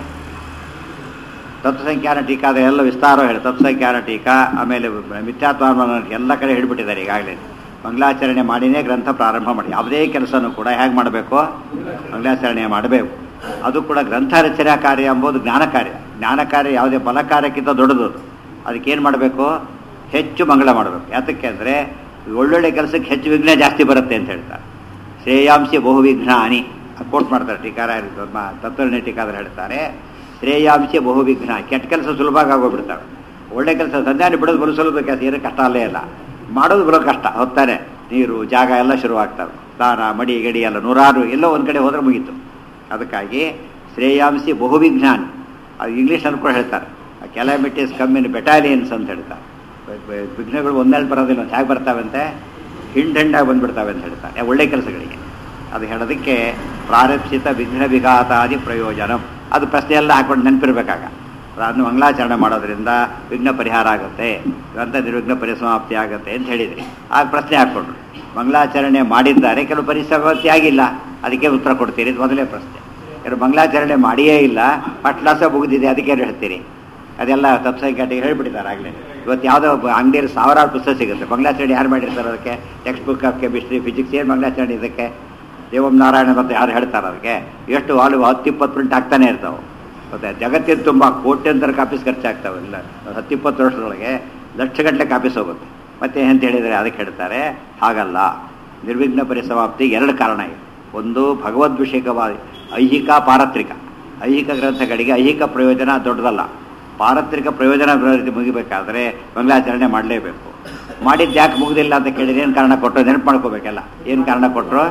ತತ್ವಸಂಖ್ಯಾನ ಟೀಕಾದ ಎಲ್ಲ ವಿಸ್ತಾರ ಹೇಳಿ ತತ್ವಸಂಖ್ಯಾನ ಟೀಕಾ ಆಮೇಲೆ ಮಿಥ್ಯಾತ್ವಾನ ಎಲ್ಲ ಕಡೆ ಹೇಳ್ಬಿಟ್ಟಿದ್ದಾರೆ ಈಗಾಗಲೇ ಮಂಗಲಾಚರಣೆ ಮಾಡಿನೇ ಗ್ರಂಥ ಪ್ರಾರಂಭ ಮಾಡಿ ಯಾವುದೇ ಕೆಲಸನೂ ಕೂಡ ಹೇಗೆ ಮಾಡಬೇಕು ಮಂಗಲಾಚರಣೆ ಮಾಡಬೇಕು ಅದು ಕೂಡ ಗ್ರಂಥ ರಚನಾ ಕಾರ್ಯ ಎಂಬುದು ಜ್ಞಾನ ಕಾರ್ಯ ಜ್ಞಾನ ಕಾರ್ಯ ಯಾವುದೇ ಫಲ ಕಾರ್ಯಕ್ಕಿಂತ ದೊಡ್ಡದು ಅದು. ಅದಕ್ಕೇನು ಮಾಡಬೇಕು ಹೆಚ್ಚು ಮಂಗಳ ಮಾಡಬೇಕು ಯಾತಕ್ಕೆ ಅಂದರೆ ಒಳ್ಳೊಳ್ಳೆ ಕೆಲಸಕ್ಕೆ ಹೆಚ್ಚು ವಿಘ್ನ ಜಾಸ್ತಿ ಬರುತ್ತೆ ಅಂತ ಹೇಳ್ತಾರೆ ಶ್ರೇಯಾಂಶಿ ಬಹು ವಿಘ್ನಾನಿ ಕೋಟ್ ಮಾಡ್ತಾರೆ ಟೀಕಾರ ತತ್ವರ್ಣಿ ಟೀಕಾದ್ರೆ ಹೇಳ್ತಾರೆ ಶ್ರೇಯಾಂಶಿ ಬಹು ವಿಘ್ನ ಕೆಟ್ಟ ಕೆಲಸ ಸುಲಭವಾಗಿ ಆಗೋಗ್ಬಿಡ್ತವೆ ಒಳ್ಳೆ ಕೆಲಸ ಸಂಧಾನ ಬಿಡೋದು ಬರೋ ಸುಲಭ ಕೆಲಸ ಏನು ಕಷ್ಟ ಅಲ್ಲೇ ಇಲ್ಲ ಮಾಡೋದು ಬರೋ ಕಷ್ಟ ಹೊತ್ತಾನೆ ನೀರು ಜಾಗ ಎಲ್ಲ ಶುರುವಾಗ್ತವೆ ಸ್ನಾನ ಮಡಿ ಗಡಿ ಎಲ್ಲ ನೂರಾರು ಎಲ್ಲೋ ಒಂದು ಕಡೆ ಹೋದ್ರೆ ಮುಗೀತು ಅದಕ್ಕಾಗಿ ಶ್ರೇಯಾಂಶಿ ಬಹು ವಿಜ್ಞಾನಿ ಅದು ಇಂಗ್ಲೀಷ್ನಲ್ಲಿ ಕೂಡ ಹೇಳ್ತಾರೆ ಕೆಲಮಿಟೀಸ್ ಕಮ್ಮಿನ್ ಬೆಟಾಲಿಯನ್ಸ್ ಅಂತ ಹೇಳ್ತಾರೆ ವ- ವ- ವಿಘ್ನಗಳು ಒಂದೇಳಿ ಬರೋದಿಲ್ಲ ಹೇಗೆ ಬರ್ತಾವಂತೆ ಹಿಂಡ್ ಹಿಂಡಾಗಿ ಬಂದ್ಬಿಡ್ತಾವೆ ಅಂತ ಹೇಳ್ತಾರೆ ಯಾ- ಒಳ್ಳೆ ಕೆಲಸಗಳಿಗೆ ಅದು ಹೇಳೋದಕ್ಕೆ ಪ್ರಾರಪ್ಸಿತ ವಿಘ್ನ ವಿಘಾತಾದಿ ಪ್ರಯೋಜನ ಅದು ಪ್ರಶ್ನೆ ಎಲ್ಲ ಹಾಕೊಂಡು ನೆನಪಿರ್ಬೇಕಾಗ ಅದನ್ನು ಮಂಗಳಾಚರಣೆ ಮಾಡೋದ್ರಿಂದ ವಿಘ್ನ ಪರಿಹಾರ ಆಗುತ್ತೆ ಗ್ರಂಥ ನಿರ್ವಿಘ್ನ ಪರಿಸಮಾಪ್ತಿ ಆಗುತ್ತೆ ಅಂತ ಹೇಳಿದ್ರಿ ಆಗ ಪ್ರಶ್ನೆ ಹಾಕ್ಕೊಂಡ್ರು ಮಂಗಳಾಚರಣೆ ಮಾಡಿದ್ದಾರೆ ಕೆಲವು ಪರಿಸಮಾಪ್ತಿ ಆಗಿಲ್ಲ ಅದಕ್ಕೆ ಉತ್ತರ ಕೊಡ್ತೀರಿ ಇದು ಮೊದಲೇ ಪ್ರಶ್ನೆ ಕೆಲವು ಮಂಗಳಾಚರಣೆ ಮಾಡಿಯೇ ಇಲ್ಲ ಪಟ್ಲಾಸ ಮುಗಿದಿದೆ ಅದಕ್ಕೆ ಏನು ಹೇಳ್ತೀರಿ ಅದೆಲ್ಲ ತತ್ವಸಂಖ್ಯಾಟಿಗೆ ಹೇಳ್ಬಿಟ್ಟಿದ್ದಾರೆ ಆಗಲೇ ಇವತ್ತು ಯಾವುದೋ ಒಬ್ಬ ಅಂಗಡಿಯಲ್ಲಿ ಸಾವಿರಾರು ಪುಸ್ತಕ ಸಿಗುತ್ತೆ ಮಂಗಳಾಚರಣೆ ಯಾರು ಮಾಡಿರ್ತಾರೆ ಅದಕ್ಕೆ text book of chemistry physics ಏನು ಮಂಗಳಾಚರಣೆ ಇದಕ್ಕೆ ದೇವಂ ನಾರಾಯಣ ಮತ್ತು ಯಾರು ಹೇಳ್ತಾರೆ ಅದಕ್ಕೆ ಎಷ್ಟು ವಾಲು ಹತ್ತು ಇಪ್ಪತ್ತು ಪ್ರಿಂಟ್ ಆಗ್ತಾನೆ ಇರ್ತಾವೆ ಮತ್ತೆ ಜಗತ್ತಿನ ತುಂಬ ಕೋಟ್ಯಂತರ ಕಾಪೀಸ್ ಖರ್ಚಾಗ್ತಾವೆ ಇಲ್ಲ ಹತ್ತಿಪ್ಪತ್ತು ವರ್ಷದೊಳಗೆ ಲಕ್ಷಗಟ್ಟಲೆ ಕಾಪೀಸ್ ಹೋಗುತ್ತೆ ಮತ್ತೆ ಅಂತ ಹೇಳಿದರೆ ಅದಕ್ಕೆ ಹೇಳ್ತಾರೆ ಹಾಗಲ್ಲ ನಿರ್ವಿಘ್ನ ಪರಿಸಮಾಪ್ತಿಗೆ ಎರಡು ಕಾರಣ ಇದೆ ಒಂದು ಭಗವದ್ವಿಷಯಕವಾದ ಐಹಿಕ ಪಾರತ್ರಿಕ ಐಹಿಕ ಗ್ರಂಥಗಳಿಗೆ ಐಹಿಕ ಪ್ರಯೋಜನ ದೊಡ್ಡದಲ್ಲ ಪಾರತ್ರಿಕ ಪ್ರಯೋಜನ ಬರೋ- ಮುಗಿಬೇಕಾದ್ರೆ ಮಂಗಳಾಚರಣೆ ಮಾಡಲೇಬೇಕು ಮಾಡಿದ್ದು ಯಾಕೆ ಮುಗಿದಿಲ್ಲ ಅಂತ ಕೇಳಿದ್ರೆ ಏನು ಕಾರಣ ಕೊಟ್ಟರು ನೆನಪು ಮಾಡ್ಕೋಬೇಕಲ್ಲ ಏನು ಕಾರಣ ಕೊಟ್ಟರು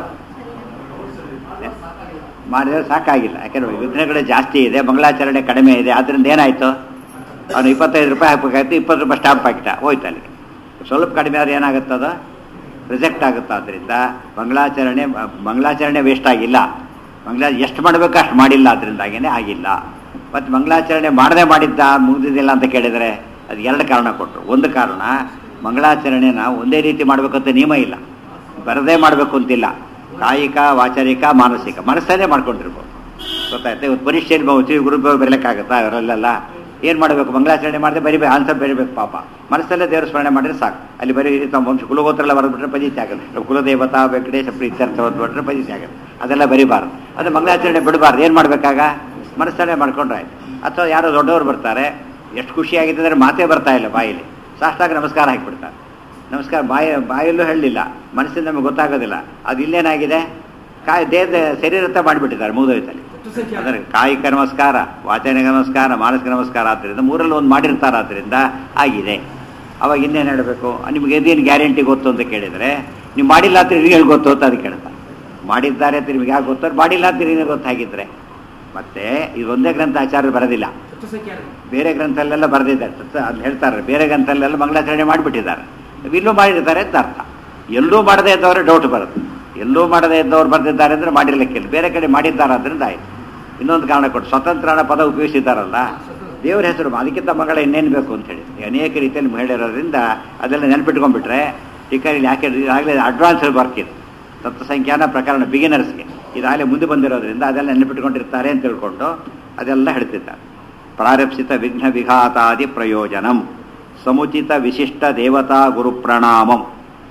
ಮಾಡಿದ್ರೆ ಸಾಕಾಗಿಲ್ಲ ಯಾಕೆಂದ್ರೆ ವಿಘ್ನಗಳು ಜಾಸ್ತಿ ಇದೆ ಮಂಗಳಾಚರಣೆ ಕಡಿಮೆ ಇದೆ ಅದರಿಂದ ಏನಾಯಿತು ಅವನು ಇಪ್ಪತ್ತೈದು ರೂಪಾಯಿ ಹಾಕ್ಬೇಕಾಯ್ತು ಇಪ್ಪತ್ತು ರೂಪಾಯಿ ಸ್ಟಾಂಪ್ ಹಾಕಿಟ ಹೋಯ್ತು ಅಲ್ಲಿಗೆ ಸ್ವಲ್ಪ ಕಡಿಮೆ ಆದ್ರೆ ಏನಾಗುತ್ತದ ರಿಜೆಕ್ಟ್ ಆಗುತ್ತೆ ಆದ್ದರಿಂದ ಮಂಗಳಾಚರಣೆ ಮಂಗಳಾಚರಣೆ ವೇಸ್ಟ್ ಆಗಿಲ್ಲ ಮಂಗಳಾ ಎಷ್ಟು ಮಾಡಬೇಕು ಅಷ್ಟು ಮಾಡಿಲ್ಲ ಅದರಿಂದಾಗೇನೆ ಆಗಿಲ್ಲ ಮತ್ತು ಮಂಗಳಾಚರಣೆ ಮಾಡದೆ ಮಾಡಿದ್ದ ಮುಗಿದಿದ್ದಿಲ್ಲ ಅಂತ ಕೇಳಿದರೆ ಅದು ಎರಡು ಕಾರಣ ಕೊಟ್ಟರು ಒಂದು ಕಾರಣ ಮಂಗಳಾಚರಣೆನ ಒಂದೇ ರೀತಿ ಮಾಡಬೇಕಂತ ನಿಯಮ ಇಲ್ಲ ಬರದೇ ಮಾಡಬೇಕು ಅಂತಿಲ್ಲ ಕಾಯಿಕ ವಾಚರಿಕ ಮಾನಸಿಕ ಮನಸ್ಸನ್ನೇ ಮಾಡ್ಕೊಂಡಿರ್ಬೋದು ಗೊತ್ತಾಯ್ತು ಇವತ್ತು ಪರೀಕ್ಷೆಯಲ್ಲಿ ಬಹು ಗುರು ಬರಲಿಕ್ಕಾಗತ್ತಾ ಅವರಲ್ಲೆಲ್ಲ ಏನು ಮಾಡಬೇಕು ಮಂಗಳಾಚರಣೆ ಮಾಡಿದ್ರೆ ಬರಿಬೇಕು ಆನ್ಸರ್ ಬರಿಬೇಕು ಪಾಪ ಮನಸ್ಸಲ್ಲೇ ದೇವರ ಸ್ಮರಣೆ ಮಾಡಿದ್ರೆ ಸಾಕು ಅಲ್ಲಿ ಬರೀ ತಮ್ಮ ವಂಶ ಕುಲಗೋತ್ರ ಎಲ್ಲ ಬರೆದ್ಬಿಟ್ರೆ ಪಜಿತಿ ಆಗುತ್ತೆ ಕುಲದೇವತಾ ವೆಂಕಟೇಶ ಪ್ರೀತ್ಯರ್ಥ ಓದ್ಬಿಟ್ರೆ ಪಜಿತಿ ಆಗುತ್ತೆ ಅದೆಲ್ಲ ಬರಿಬಾರ್ದು ಅದು ಮಂಗಳಾಚರಣೆ ಬಿಡಬಾರ್ದು ಏನು ಮಾಡಬೇಕಾಗ ಮನಸ್ಸಲ್ಲೇ ಮಾಡ್ಕೊಂಡ್ರೆ ಆಯ್ತು ಅಥವಾ ಯಾರೋ ದೊಡ್ಡವರು ಬರ್ತಾರೆ ಎಷ್ಟು ಖುಷಿಯಾಗಿದೆ ಅಂದರೆ ಮಾತೇ ಬರ್ತಾ ಇಲ್ಲ ಬಾಯಲ್ಲಿ ಸಾಷ್ಟಾಗ ನಮಸ್ಕಾರ ಹಾಕಿಬಿಡ್ತಾರೆ ನಮಸ್ಕಾರ ಬಾಯಿ ಬಾಯಲ್ಲೂ ಹೇಳಲಿಲ್ಲ ಮನಸ್ಸಿಂದ ನಮಗೆ ಗೊತ್ತಾಗೋದಿಲ್ಲ ಅದು ಇಲ್ಲೇನಾಗಿದೆ ಕಾಯಿ ದೇಹದ ಶರೀರத்தை ಮಾಡಿಬಿಟ್ಟಿದ್ದಾರೆ ಮುಗಿದೋಯ್ತಲ್ಲಿ ಅದರ ಕಾಯಿಕ ನಮಸ್ಕಾರ ವಾಚನಿಕ ನಮಸ್ಕಾರ ಮಾನಸಿಕ ನಮಸ್ಕಾರ ಆದ್ದರಿಂದ ಮೂರಲ್ಲಿ ಒಂದು ಮಾಡಿರ್ತಾರೆ ಆದ್ದರಿಂದ ಆಗಿದೆ ಅವಾಗ ಇನ್ನೇನು ಹೇಳಬೇಕು ನಿಮಗೆ ಇದೇನು ಗ್ಯಾರಂಟಿ ಗೊತ್ತು ಅಂತ ಕೇಳಿದರೆ ನೀವು ಮಾಡಿಲ್ಲ ಅಂತ ನಿಮಗೆ ಹೇಗೆ ಗೊತ್ತು ಅಂತ ಅದಕ್ಕೆ ಕೇಳ್ತಾರೆ ಮಾಡಿದ್ದಾರೆ ಅಂತ ನಿಮಗೆ ಯಾಕೆ ಗೊತ್ತು ಮಾಡಿಲ್ಲ ಅಂತ ನಿಮಗೆ ಗೊತ್ತಾಗಿದ್ರೆ ಮತ್ತೆ ಇದೊಂದೇ ಗ್ರಂಥ ಆಚಾರ್ಯರು ಬರೋದಿಲ್ಲ ಬೇರೆ ಗ್ರಂಥಲ್ಲೆಲ್ಲ ಬರೆದಿದ್ದಾರೆ ತತ್ವ- ಅಲ್ಲಿ ಹೇಳ್ತಾರೆ ಬೇರೆ ಗ್ರಂಥಲ್ಲೆಲ್ಲ ಮಂಗಳಾಚರಣೆ ಮಾಡಿಬಿಟ್ಟಿದ್ದಾರೆ ಇಲ್ಲೂ ಮಾಡಿರ್ತಾರೆ ಅಂತ ಅರ್ಥ ಎಲ್ಲೂ ಮಾಡದೇ ಇದ್ದವರೇ ಡೌಟ್ ಬರುತ್ತೆ ಎಲ್ಲೂ ಮಾಡದೇ ಇದ್ದವ್ರು ಬರೆದಿದ್ದಾರೆ ಅಂದರೆ ಮಾಡಿರ್ಲಿಕ್ಕಿಲ್ಲ ಬೇರೆ ಕಡೆ ಮಾಡಿದ್ದಾರೆ ಅದರಿಂದ ಆಯ್ತು ಇನ್ನೊಂದು ಕಾರಣ ಕೊಟ್ಟು ಸ್ವತಂತ್ರ ಅನ್ನೋ ಪದ ಉಪಯೋಗಿಸಿದ್ದಾರಲ್ಲ ದೇವರ ಹೆಸರು ಅದಕ್ಕಿಂತ ಮಗಳ ಇನ್ನೇನು ಬೇಕು ಅಂತ ಹೇಳಿ ಅನೇಕ ರೀತಿಯಲ್ಲಿ ಹೇಳಿರೋದ್ರಿಂದ ಅದೆಲ್ಲ ನೆನ್ಪಿಟ್ಕೊಂಡ್ಬಿಟ್ರೆ ಟೀಕಲ್ಲಿ ಯಾಕೆ ಆಗಲೇ ಅಡ್ವಾನ್ಸ್ ವರ್ಕ್ ಇದೆ ತತ್ವಸಂಖ್ಯಾನ ಪ್ರಕರಣ ಬಿಗಿನರ್ಸ್ಗೆ ಇದಾಗಲೇ ಮುಂದೆ ಬಂದಿರೋದ್ರಿಂದ ಅದೆಲ್ಲ ನೆನಪಿಟ್ಕೊಂಡಿರ್ತಾರೆ ಅಂತ ತಿಳ್ಕೊಂಡು ಅದೆಲ್ಲ ಹೇಳ್ತಿದ್ದಾರೆ ಪ್ರಾರಪ್ಸಿತ ವಿಘ್ನ ವಿಘಾತಾದಿ ಪ್ರಯೋಜನಂ ಸಮುಚಿತ ವಿಶಿಷ್ಟ ದೇವತಾ ಗುರು ಪ್ರಣಾಮಂ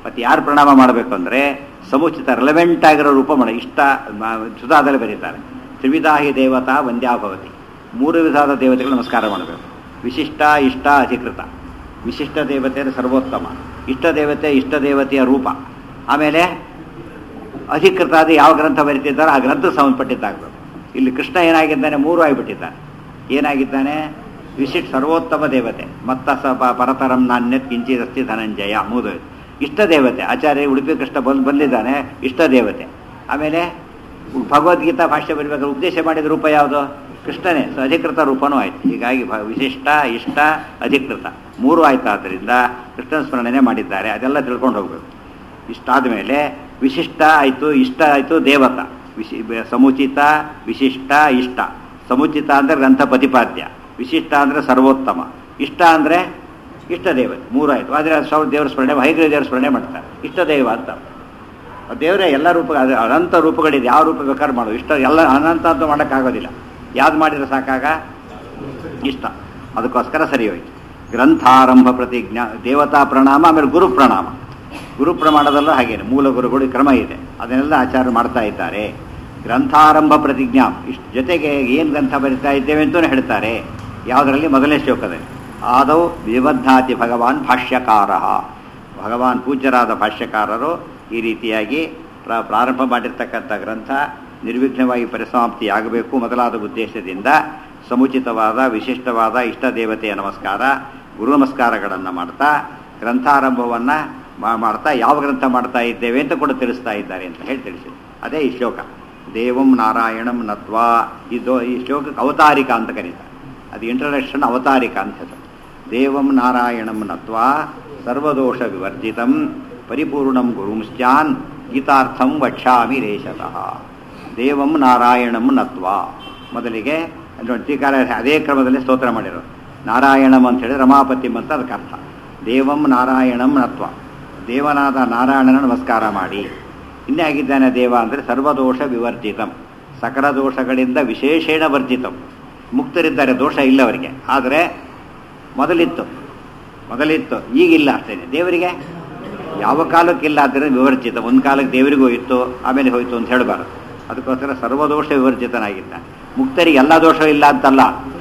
ಮತ್ತು ಯಾರು ಪ್ರಣಾಮ ಮಾಡಬೇಕು ಅಂದರೆ ಸಮುಚಿತ ರೆಲೆವೆಂಟ್ ಆಗಿರೋ ರೂಪ ಮಾಡ ಇಷ್ಟ ಮ- ಸುಧಾದಲ್ಲಿ ಬರೀತಾರೆ ತ್ರಿವಿಧಾಹಿ ದೇವತಾ ವಂದ್ಯಾಭವತಿ ಮೂರು ವಿಧವಾದ ದೇವತೆಗಳು ನಮಸ್ಕಾರ ಮಾಡಬೇಕು ವಿಶಿಷ್ಟ ಇಷ್ಟ ಅಧಿಕೃತ ವಿಶಿಷ್ಟ ದೇವತೆ ಅಂದರೆ ಸರ್ವೋತ್ತಮ ಇಷ್ಟ ದೇವತೆ ಇಷ್ಟ ದೇವತೆಯ ರೂಪ ಆಮೇಲೆ ಅಧಿಕೃತ ಅದು ಯಾವ ಗ್ರಂಥ ಬರೀತಿದ್ದಾರೋ ಆ ಗ್ರಂಥಕ್ಕೆ ಸಂಬಂಧಪಟ್ಟಿದ್ದಾಗಬೇಕು ಇಲ್ಲಿ ಕೃಷ್ಣ ಏನಾಗಿದ್ದಾನೆ ಮೂರು ಆಗಿಬಿಟ್ಟಿದ್ದಾನೆ ಏನಾಗಿದ್ದಾನೆ ವಿಶಿಷ್ಟ ಸರ್ವೋತ್ತಮ ದೇವತೆ ಮತ್ತ ಸ ಪ- ಪರತರಂ ನಾಣ್ಯತ್ ಕಿಂಚಿದಸ್ತಿ ಧನಂಜಯ ಮೂದು ಇಷ್ಟ ದೇವತೆ ಆಚಾರ್ಯ ಉಡುಪಿ ಕೃಷ್ಣ ಬಂದು ಬಂದಿದ್ದಾನೆ ಇಷ್ಟ ದೇವತೆ ಆಮೇಲೆ ಭಗವದ್ಗೀತಾ ಭಾಷೆ ಬರಬೇಕಾದ್ರೆ ಉದ್ದೇಶ ಮಾಡಿದ ರೂಪ ಯಾವುದು ಕೃಷ್ಣನೇ ಸೊ ಅಧಿಕೃತ ರೂಪನೂ ಆಯ್ತು ಹೀಗಾಗಿ ಭ- ವಿಶಿಷ್ಟ ಇಷ್ಟ ಅಧಿಕೃತ ಮೂರು ಆಯ್ತು ಆದ್ದರಿಂದ ಕೃಷ್ಣನ ಸ್ಮರಣೆನೇ ಮಾಡಿದ್ದಾರೆ ಅದೆಲ್ಲ ತಿಳ್ಕೊಂಡು ಹೋಗ್ಬೇಕು ಇಷ್ಟಾದ ಮೇಲೆ ವಿಶಿಷ್ಟ ಆಯಿತು ಇಷ್ಟ ಆಯಿತು ದೇವತ ವಿಶಿ ಬ- ಸಮುಚಿತ ವಿಶಿಷ್ಟ ಇಷ್ಟ ಸಮುಚಿತ ಅಂದರೆ ಗ್ರಂಥ ಪ್ರತಿಪಾದ್ಯ ವಿಶಿಷ್ಟ ಅಂದರೆ ಸರ್ವೋತ್ತಮ ಇಷ್ಟ ಅಂದರೆ ಇಷ್ಟ ದೇವತೆ ಮೂರು ಆಯಿತು ಆದರೆ ಅದು ಸಾವಿರ ದೇವರ ಸ್ಮರಣೆ ಹೈಗ್ರ ದೇವರ ಸ್ಮರಣೆ ಮಾಡ್ತಾರೆ ಇಷ್ಟ ದೈವ ಅಂತ ಆ ದೇವರೇ ಎಲ್ಲ ರೂಪ ಅದು ಅನಂತ ರೂಪಗಳಿದೆ ಯಾವ ರೂಪ ಬೇಕಾದ್ರೂ ಮಾಡು ಇಷ್ಟ ಎಲ್ಲ ಅನಂತ ಅಂತ ಮಾಡೋಕ್ಕಾಗೋದಿಲ್ಲ ಯಾವ್ದು ಮಾಡಿದ್ರೆ ಸಾಕಾಗ ಇಷ್ಟ ಅದಕ್ಕೋಸ್ಕರ ಸರಿ ಹೋಯ್ತು ಗ್ರಂಥಾರಂಭ ಪ್ರತಿಜ್ಞಾ ದೇವತಾ ಪ್ರಣಾಮ ಆಮೇಲೆ ಗುರು ಪ್ರಣಾಮ ಗುರು ಪ್ರಮಾಣದಲ್ಲೂ ಹಾಗೇನೆ ಮೂಲ ಗುರುಗಳು ಕ್ರಮ ಇದೆ ಅದನ್ನೆಲ್ಲ ಆಚಾರ ಮಾಡ್ತಾ ಇದ್ದಾರೆ ಗ್ರಂಥಾರಂಭ ಪ್ರತಿಜ್ಞಾ ಇಷ್ಟು ಜೊತೆಗೆ ಏನು ಗ್ರಂಥ ಬರಿತಾ ಇದ್ದೇವೆ ಅಂತಲೂ ಹೇಳ್ತಾರೆ ಯಾವುದರಲ್ಲಿ ಮೊದಲನೇ ಶ್ಲೋಕದಲ್ಲಿ ಆದೌ ವಿಬದ್ಧಾತಿ ಭಗವಾನ್ ಭಾಷ್ಯಕಾರ ಭಗವಾನ್ ಪೂಜ್ಯರಾದ ಭಾಷ್ಯಕಾರರು ಈ ರೀತಿಯಾಗಿ ಪ್ರ- ಪ್ರಾರಂಭ ಮಾಡಿರ್ತಕ್ಕಂಥ ಗ್ರಂಥ ನಿರ್ವಿಘ್ನವಾಗಿ ಪರಿಸಮಾಪ್ತಿಯಾಗಬೇಕು ಮೊದಲಾದ ಉದ್ದೇಶದಿಂದ ಸಮುಚಿತವಾದ ವಿಶಿಷ್ಟವಾದ ಇಷ್ಟ ದೇವತೆಯ ನಮಸ್ಕಾರ ಗುರು ನಮಸ್ಕಾರಗಳನ್ನು ಮಾಡ್ತಾ ಗ್ರಂಥಾರಂಭವನ್ನು ಮಾಡ್ತಾ ಯಾವ ಗ್ರಂಥ ಮಾಡ್ತಾ ಇದ್ದೇವೆ ಅಂತ ಕೂಡ ತಿಳಿಸ್ತಾ ಇದ್ದಾರೆ ಅಂತ ಹೇಳಿ ತಿಳಿಸಿದೆ ಅದೇ ಈ ಶ್ಲೋಕ ದೇವಂ ನಾರಾಯಣಂ ನತ್ವಾ ಇದು ಈ ಶ್ಲೋಕಕ್ಕೆ ಅವತಾರಿಕ ಅಂತ ಕರೀತಾರೆ ಅದು ಇಂಟ್ರಡಕ್ಷನ್ ಅವತಾರಿಕ ಅಂತ ಹೆಸರು ದೇವಂ ನಾರಾಯಣಂ ನತ್ವಾ ಸರ್ವದೋಷ ವಿವರ್ಜಿತಂ ಪರಿಪೂರ್ಣಂ ಗುರುಂಶ್ಚಾನ್ ಗೀತಾರ್ಥಂ ವಕ್ಷಾಮಿ ರೇಷತಃ ದೇವಂ ನಾರಾಯಣಂ ನತ್ವಾ ಮೊದಲಿಗೆ ನೋಡಿ ಟೀಕಾರ ಅದೇ ಕ್ರಮದಲ್ಲಿ ಸ್ತೋತ್ರ ಮಾಡಿರೋದು ನಾರಾಯಣಂ ಅಂತ ಹೇಳಿ ರಮಾಪತಿಂ ಅಂತ ಅದಕ್ಕೆ ಅರ್ಥ ದೇವಂ ನಾರಾಯಣಂ ನತ್ವ ದೇವನಾದ ನಾರಾಯಣನ ನಮಸ್ಕಾರ ಮಾಡಿ ಇನ್ನೇ ಆಗಿದ್ದಾನೆ ದೇವ ಅಂದರೆ ಸರ್ವದೋಷ ವಿವರ್ಜಿತಂ ಸಕಲ ದೋಷಗಳಿಂದ ವಿಶೇಷೇಣ ವರ್ಜಿತಂ ಮುಕ್ತರಿದ್ದಾರೆ ದೋಷ ಇಲ್ಲ ಅವರಿಗೆ ಆದರೆ ಮೊದಲಿತ್ತು ಮೊದಲಿತ್ತು ಈಗಿಲ್ಲ ಅಷ್ಟೇ ದೇವರಿಗೆ ಯಾವ ಕಾಲಕ್ಕಿಲ್ಲ ಆದ್ದರಿಂದ ವಿವರ್ಜಿತ ಒಂದು ಕಾಲಕ್ಕೆ ದೇವರಿಗೂ ಇತ್ತು ಆಮೇಲೆ ಹೋಯಿತು ಅಂತ ಹೇಳಬಾರದು ಅದಕ್ಕೋಸ್ಕರ ಸರ್ವದೋಷ ವಿವರ್ಜಿತನಾಗಿದ್ದ ಮುಕ್ತರಿಗೆ ಎಲ್ಲ ದೋಷ ಇಲ್ಲ ಅಂತಲ್ಲ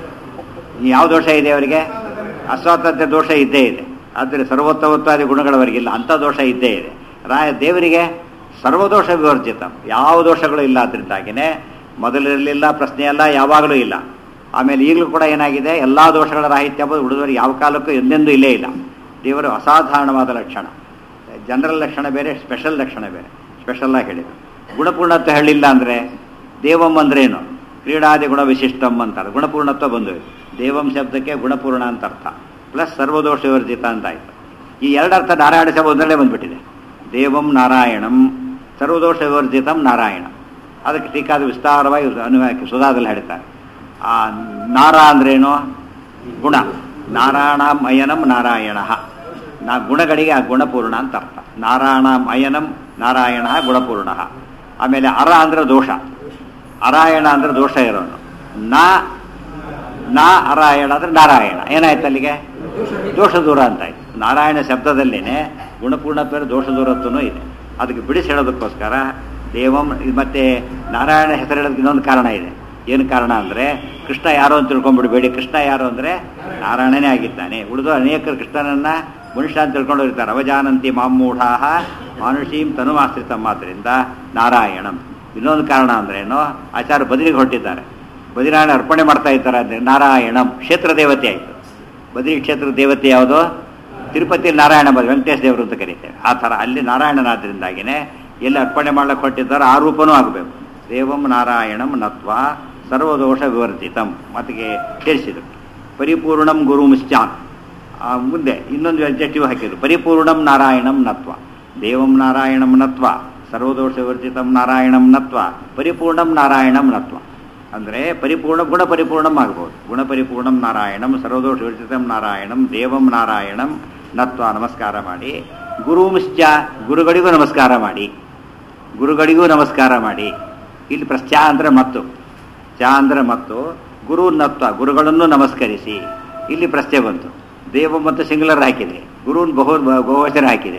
ಯಾವ ದೋಷ ಇದೆ ಅವರಿಗೆ ಅಸ್ವಾತಂತ್ರ್ಯ ದೋಷ ಇದ್ದೇ ಇದೆ ಆದರೆ ಸರ್ವೋತ್ತಮತ್ವಾದಿ ಗುಣಗಳವರಿಗಿಲ್ಲ ಅಂಥ ದೋಷ ಇದ್ದೇ ಇದೆ ರಾಯ ದೇವರಿಗೆ ಸರ್ವದೋಷ ವಿವರ್ಜಿತ ಯಾವ ದೋಷಗಳು ಇಲ್ಲ ಅದರಿಂದಾಗಿನೇ ಮೊದಲಿರಲಿಲ್ಲ ಪ್ರಶ್ನೆ ಅಲ್ಲ ಯಾವಾಗಲೂ ಇಲ್ಲ ಆಮೇಲೆ ಈಗಲೂ ಕೂಡ ಏನಾಗಿದೆ ಎಲ್ಲ ದೋಷಗಳ ರಾಹಿತ್ಯ ಎಂಬುದು ಹುಡುಗರಿಗೆ ಯಾವ ಕಾಲಕ್ಕೂ ಎಂದೆಂದೂ ಇಲ್ಲೇ ಇಲ್ಲ ದೇವರು ಅಸಾಧಾರಣವಾದ ಲಕ್ಷಣ ಜನರಲ್ ಲಕ್ಷಣ ಬೇರೆ ಸ್ಪೆಷಲ್ ಲಕ್ಷಣ ಬೇರೆ ಸ್ಪೆಷಲ್ಲಾಗಿ ಹೇಳಿದ್ರು ಗುಣಪೂರ್ಣತ್ವ ಹೇಳಿಲ್ಲ ಅಂದರೆ ದೇವಂ ಅಂದ್ರೇನು ಕ್ರೀಡಾದಿ ಗುಣ ವಿಶಿಷ್ಟಂ ಅಂತಾರೆ ಗುಣಪೂರ್ಣತ್ವ ಬಂದು ದೇವಂ ಶಬ್ದಕ್ಕೆ ಗುಣಪೂರ್ಣ ಅಂತ ಅರ್ಥ ಪ್ಲಸ್ ಸರ್ವದೋಷ ವಿವರ್ಜಿತ ಅಂತ ಆಯ್ತು ಈ ಎರಡರ್ಥ ನಾರಾಯಣ ಶಬ್ದ ಒಂದರಲ್ಲೇ ಬಂದ್ಬಿಟ್ಟಿದೆ ದೇವಂ ನಾರಾಯಣಂ ಸರ್ವದೋಷ ವಿವರ್ಜಿತಂ ನಾರಾಯಣ ಅದಕ್ಕೆ ಟೀಕಾದ ವಿಸ್ತಾರವಾಗಿ ಅನುವಾಕಿ ಸುಧಾದಲ್ಲಿ ಹೇಳ್ತಾರೆ ಆ ನಾರ ಅಂದ್ರೇನು ಗುಣ ನಾರಾಯಣಮಯನಂ ನಾರಾಯಣ ನಾ ಗುಣಗಳಿಗೆ ಆ ಗುಣಪೂರ್ಣ ಅಂತ ಅರ್ಥ ನಾರಾಯಣಮಯನಂ ನಾರಾಯಣ ಗುಣಪೂರ್ಣ ಆಮೇಲೆ ಅರ ಅಂದ್ರೆ ದೋಷ ಅರಾಯಣ ಅಂದ್ರೆ ದೋಷ ಇರೋನು ನಾ ನಾ ಅರಾಯಣ ಅಂದ್ರೆ ನಾರಾಯಣ ಏನಾಯ್ತು ಅಲ್ಲಿಗೆ ದೋಷ ದೂರ ಅಂತ ಆಯ್ತು ನಾರಾಯಣ ಶಬ್ದದಲ್ಲೇನೆ ಗುಣಪೂರ್ಣತ್ವ ದೋಷ ದೂರತ್ವನೂ ಇದೆ ಅದಕ್ಕೆ ಬಿಡಿಸಿ ಹೇಳೋದಕ್ಕೋಸ್ಕರ ದೇವಂ ಮತ್ತೆ ನಾರಾಯಣ ಹೆಸರು ಹೇಳೋದಕ್ಕೆ ಇನ್ನೊಂದು ಕಾರಣ ಇದೆ ಏನು ಕಾರಣ ಅಂದರೆ ಕೃಷ್ಣ ಯಾರು ಅಂತ ತಿಳ್ಕೊಂಡ್ಬಿಡ್ಬೇಡಿ ಕೃಷ್ಣ ಯಾರು ಅಂದರೆ ನಾರಾಯಣನೇ ಆಗಿದ್ದಾನೆ ಉಳಿದು ಅನೇಕರು ಕೃಷ್ಣನನ್ನ ಮನುಷ್ಯ ಅಂತ ತಿಳ್ಕೊಂಡಿರ್ತಾರೆ ಅವಜಾನಂತಿ ಮಾಮೂಢಾಹ ಮಾನುಷೀಂ ತನುಮಾಶ್ರಿತಂ ಆದ್ದರಿಂದ ನಾರಾಯಣಂ ಇನ್ನೊಂದು ಕಾರಣ ಅಂದ್ರೇನು ಆಚಾರ್ಯ ಬದಲಿಗೆ ಹೊರಟಿದ್ದಾರೆ ಬದಿನಾರಾಯಣ ಅರ್ಪಣೆ ಮಾಡ್ತಾ ಇದ್ದಾರೆ ಅಂದರೆ ನಾರಾಯಣಂ ಕ್ಷೇತ್ರ ದೇವತೆ ಆಯಿತು ಬದ್ರಿ ಕ್ಷೇತ್ರ ದೇವತೆ ಯಾವುದು ತಿರುಪತಿ ನಾರಾಯಣ ಬದ ವೆಂಕಟೇಶ ದೇವರು ಅಂತ ಕರೀತೇವೆ ಆ ಥರ ಅಲ್ಲಿ ನಾರಾಯಣನಾದ್ರಿಂದಾಗಿನೇ ಎಲ್ಲಿ ಅರ್ಪಣೆ ಮಾಡ್ಲಿಕ್ಕೆ ಹೊರಟಿದ್ದಾರೋ ಆ ರೂಪನೂ ಆಗಬೇಕು ದೇವಂ ನಾರಾಯಣಂ ನತ್ವ ಸರ್ವದೋಷ ವಿವರ್ಜಿತಂ ಮತ್ತಿಗೆ ಸೇರಿಸಿದರು ಪರಿಪೂರ್ಣಂ ಗುರು ಮುಶ್ಚಾನ್ ಆ ಮುಂದೆ ಇನ್ನೊಂದು ಅಬ್ಜೆಕ್ಟಿವ್ ಹಾಕಿದ್ರು ಪರಿಪೂರ್ಣಂ ನಾರಾಯಣಂ ನತ್ವ ದೇವಂ ನಾರಾಯಣಂ ನತ್ವ ಸರ್ವದೋಷ ವಿವರ್ಜಿತಂ ನಾರಾಯಣಂ ನತ್ವ ಪರಿಪೂರ್ಣಂ ನಾರಾಯಣಂ ನತ್ವ ಅಂದರೆ ಪರಿಪೂರ್ಣ ಗುಣ ಪರಿಪೂರ್ಣಂ ಆಗ್ಬೋದು ಗುಣ ಪರಿಪೂರ್ಣಂ ನಾರಾಯಣಂ ಸರ್ವದೋಷ ವಿವರ್ಜಿತಂ ನಾರಾಯಣಂ ದೇವಂ ನಾರಾಯಣಂ ನತ್ವ ನಮಸ್ಕಾರ ಮಾಡಿ ಗುರುಂಶ್ಚ ಗುರುಗಳಿಗೂ ನಮಸ್ಕಾರ ಮಾಡಿ ಗುರುಗಳಿಗೂ ನಮಸ್ಕಾರ ಮಾಡಿ ಇಲ್ಲಿ ಪ್ರಶ್ಚ ಅಂದರೆ ಮತ್ತು ಚ ಅಂದರೆ ಮತ್ತು ಗುರು ನತ್ವ ಗುರುಗಳನ್ನು ನಮಸ್ಕರಿಸಿ ಇಲ್ಲಿ ಪ್ರಶ್ನೆ ಬಂತು ದೇವ ಮತ್ತು ಸಿಂಗ್ಲರ್ ಹಾಕಿದ್ರಿ ಗುರುನ್ ಬಹು ಬಹುವಚನ ಹಾಕಿದ್ರಿ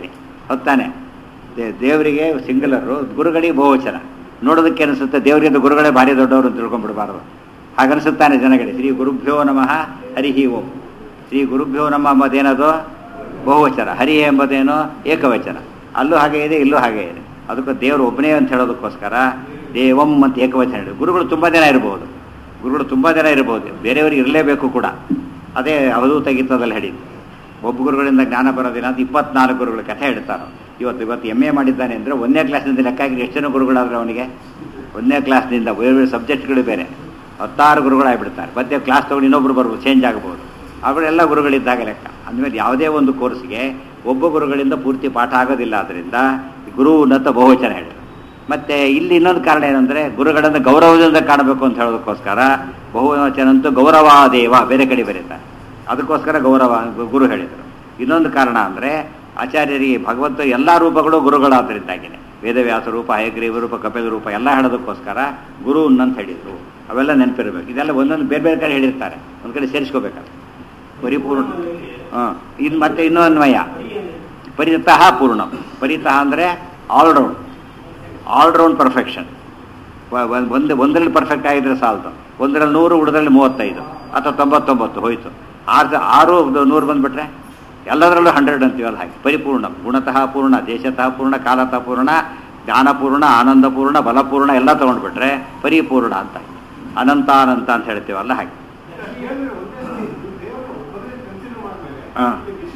ಹೊತ್ತಾನೆ ದೇ- ದೇವರಿಗೆ ಸಿಂಗುಲರು ಗುರುಗಳಿಗೆ ಬಹುವಚನ ನೋಡೋದಕ್ಕೆ ಅನಿಸುತ್ತೆ ದೇವರಿಂದ ಗುರುಗಳೇ ಭಾರಿ ದೊಡ್ಡವರು ಅಂತ ತಿಳ್ಕೊಂಡ್ಬಿಡಬಾರ್ದು ಹಾಗನ್ಸುತ್ತಾನೆ ಜನಗಳಿಗೆ ಶ್ರೀ ಗುರುಭ್ಯೋ ನಮಃ ಹರಿಹಿ ಓಂ ಶ್ರೀ ಗುರುಭ್ಯೋ ನಮಃ ಎಂಬುದೇನದು ಬಹುವಚನ ಹರಿ ಎಂಬುದೇನು ಏಕವಚನ ಅಲ್ಲೂ ಹಾಗೆ ಇದೆ ಇಲ್ಲೂ ಹಾಗೆ ಇದೆ ಅದಕ್ಕೆ ದೇವರು ಒಬ್ಬನೇ ಅಂತ ಹೇಳೋದಕ್ಕೋಸ್ಕರ ದೇವಂ ಅಂತ ಏಕವಚನ ಹೇಳಿ ಗುರುಗಳು ತುಂಬ ಜನ ಇರಬಹುದು ಗುರುಗಳು ತುಂಬ ಜನ ಇರಬಹುದು ಬೇರೆಯವರಿಗೆ ಇರಲೇಬೇಕು ಕೂಡ ಅದೇ ಅವಧೂತ ಗೀತದಲ್ಲಿ ಹೇಳಿದ್ದು ಒಬ್ಬ ಗುರುಗಳಿಂದ ಜ್ಞಾನ ಬರೋದಿಲ್ಲ ಅಂತ ಇಪ್ಪತ್ನಾಲ್ಕು ಗುರುಗಳ ಕಥೆ ಹೇಳ್ತಾರೆ ಇವತ್ತು ಇವತ್ತು ಎಮ್ ಎ ಮಾಡಿದ್ದಾನೆ ಅಂದರೆ ಒಂದನೇ ಕ್ಲಾಸ್ನಿಂದ ಲೆಕ್ಕ ಹಾಕಿ ಎಷ್ಟು ಜನ ಗುರುಗಳಾದ್ರೆ ಅವನಿಗೆ ಒಂದನೇ ಕ್ಲಾಸ್ನಿಂದ ಬೇರೆ ಬೇರೆ ಸಬ್ಜೆಕ್ಟ್ಗಳು ಬೇರೆ ಹತ್ತಾರು ಗುರುಗಳಾಗ್ಬಿಡ್ತಾರೆ ಮತ್ತೆ ಕ್ಲಾಸ್ ತೊಗೊಂಡು ಇನ್ನೊಬ್ರು ಬರ್ಬೋದು ಚೇಂಜ್ ಆಗ್ಬೋದು ಅವರೆಲ್ಲ ಗುರುಗಳಿದ್ದಾಗ ಲೆಕ್ಕ ಅಂದಮೇಲೆ ಯಾವುದೇ ಒಂದು ಕೋರ್ಸ್ಗೆ ಒಬ್ಬ ಗುರುಗಳಿಂದ ಪೂರ್ತಿ ಪಾಠ ಆಗೋದಿಲ್ಲ ಆದ್ದರಿಂದ ಗುರು ಉನ್ನತ ಬಹುವಚನ ಹೇಳಿ ಮತ್ತೆ ಇಲ್ಲಿ ಇನ್ನೊಂದು ಕಾರಣ ಏನಂದ್ರೆ ಗುರುಗಳನ್ನು ಗೌರವದಿಂದ ಕಾಣಬೇಕು ಅಂತ ಹೇಳೋದಕ್ಕೋಸ್ಕರ ಬಹುವಚನ ಅಂತೂ ಗೌರವಾದೇವ ಬೇರೆ ಕಡೆ ಬರೀತಾರೆ ಅದಕ್ಕೋಸ್ಕರ ಗೌರವ ಗುರು ಹೇಳಿದರು ಇನ್ನೊಂದು ಕಾರಣ ಅಂದರೆ ಆಚಾರ್ಯರಿಗೆ ಭಗವಂತ ಎಲ್ಲ ರೂಪಗಳು ಗುರುಗಳಾದ್ದರಿಂದಾಗಿನೇ ವೇದವ್ಯಾಸ ರೂಪ ಹಯಗ್ರೀವ ರೂಪ ಕಪಿಲ ರೂಪ ಎಲ್ಲ ಹೇಳೋದಕ್ಕೋಸ್ಕರ ಗುರು ಅಂತ ಹೇಳಿದರು ಅವೆಲ್ಲ ನೆನಪಿರಬೇಕು ಇದೆಲ್ಲ ಒಂದೊಂದು ಬೇರೆ ಬೇರೆ ಕಡೆ ಹೇಳಿರ್ತಾರೆ ಒಂದು ಕಡೆ ಸೇರಿಸ್ಕೋಬೇಕಲ್ಲ ಪರಿಪೂರ್ಣ ಹಾಂ ಇದು ಮತ್ತೆ ಇನ್ನೂ ಅನ್ವಯ ಪರಿತಃ ಪೂರ್ಣ ಪರಿತಃ ಅಂದರೆ ಆಲ್ರೌಂಡ್ ಆಲ್ರೌಂಡ್ ಪರ್ಫೆಕ್ಷನ್ ಒಂದು ಒಂದರಲ್ಲಿ ಪರ್ಫೆಕ್ಟ್ ಆಗಿದ್ರೆ ಸಾಲದು ಒಂದರಲ್ಲಿ ನೂರು ಉಳಿದ್ರಲ್ಲಿ ಮೂವತ್ತೈದು ಅಥವಾ ತೊಂಬತ್ತೊಂಬತ್ತು ಹೋಯ್ತು ಆರು ಆರು ನೂರು ಬಂದ್ಬಿಟ್ರೆ ಎಲ್ಲದರಲ್ಲೂ ಹಂಡ್ರೆಡ್ ಅಂತೀವಲ್ಲ ಹಾಗೆ ಪರಿಪೂರ್ಣ ಗುಣತಃ ಪೂರ್ಣ ದೇಶತಃ ಪೂರ್ಣ ಕಾಲತಃ ಪೂರ್ಣ ಜ್ಞಾನಪೂರ್ಣ ಆನಂದಪೂರ್ಣ ಬಲಪೂರ್ಣ ಎಲ್ಲ ತೊಗೊಂಡ್ಬಿಟ್ರೆ ಪರಿಪೂರ್ಣ ಅಂತ ಅನಂತ ಅನಂತ ಅಂತ ಹೇಳ್ತೀವಲ್ಲ ಹಾಗೆ ಹಾಂ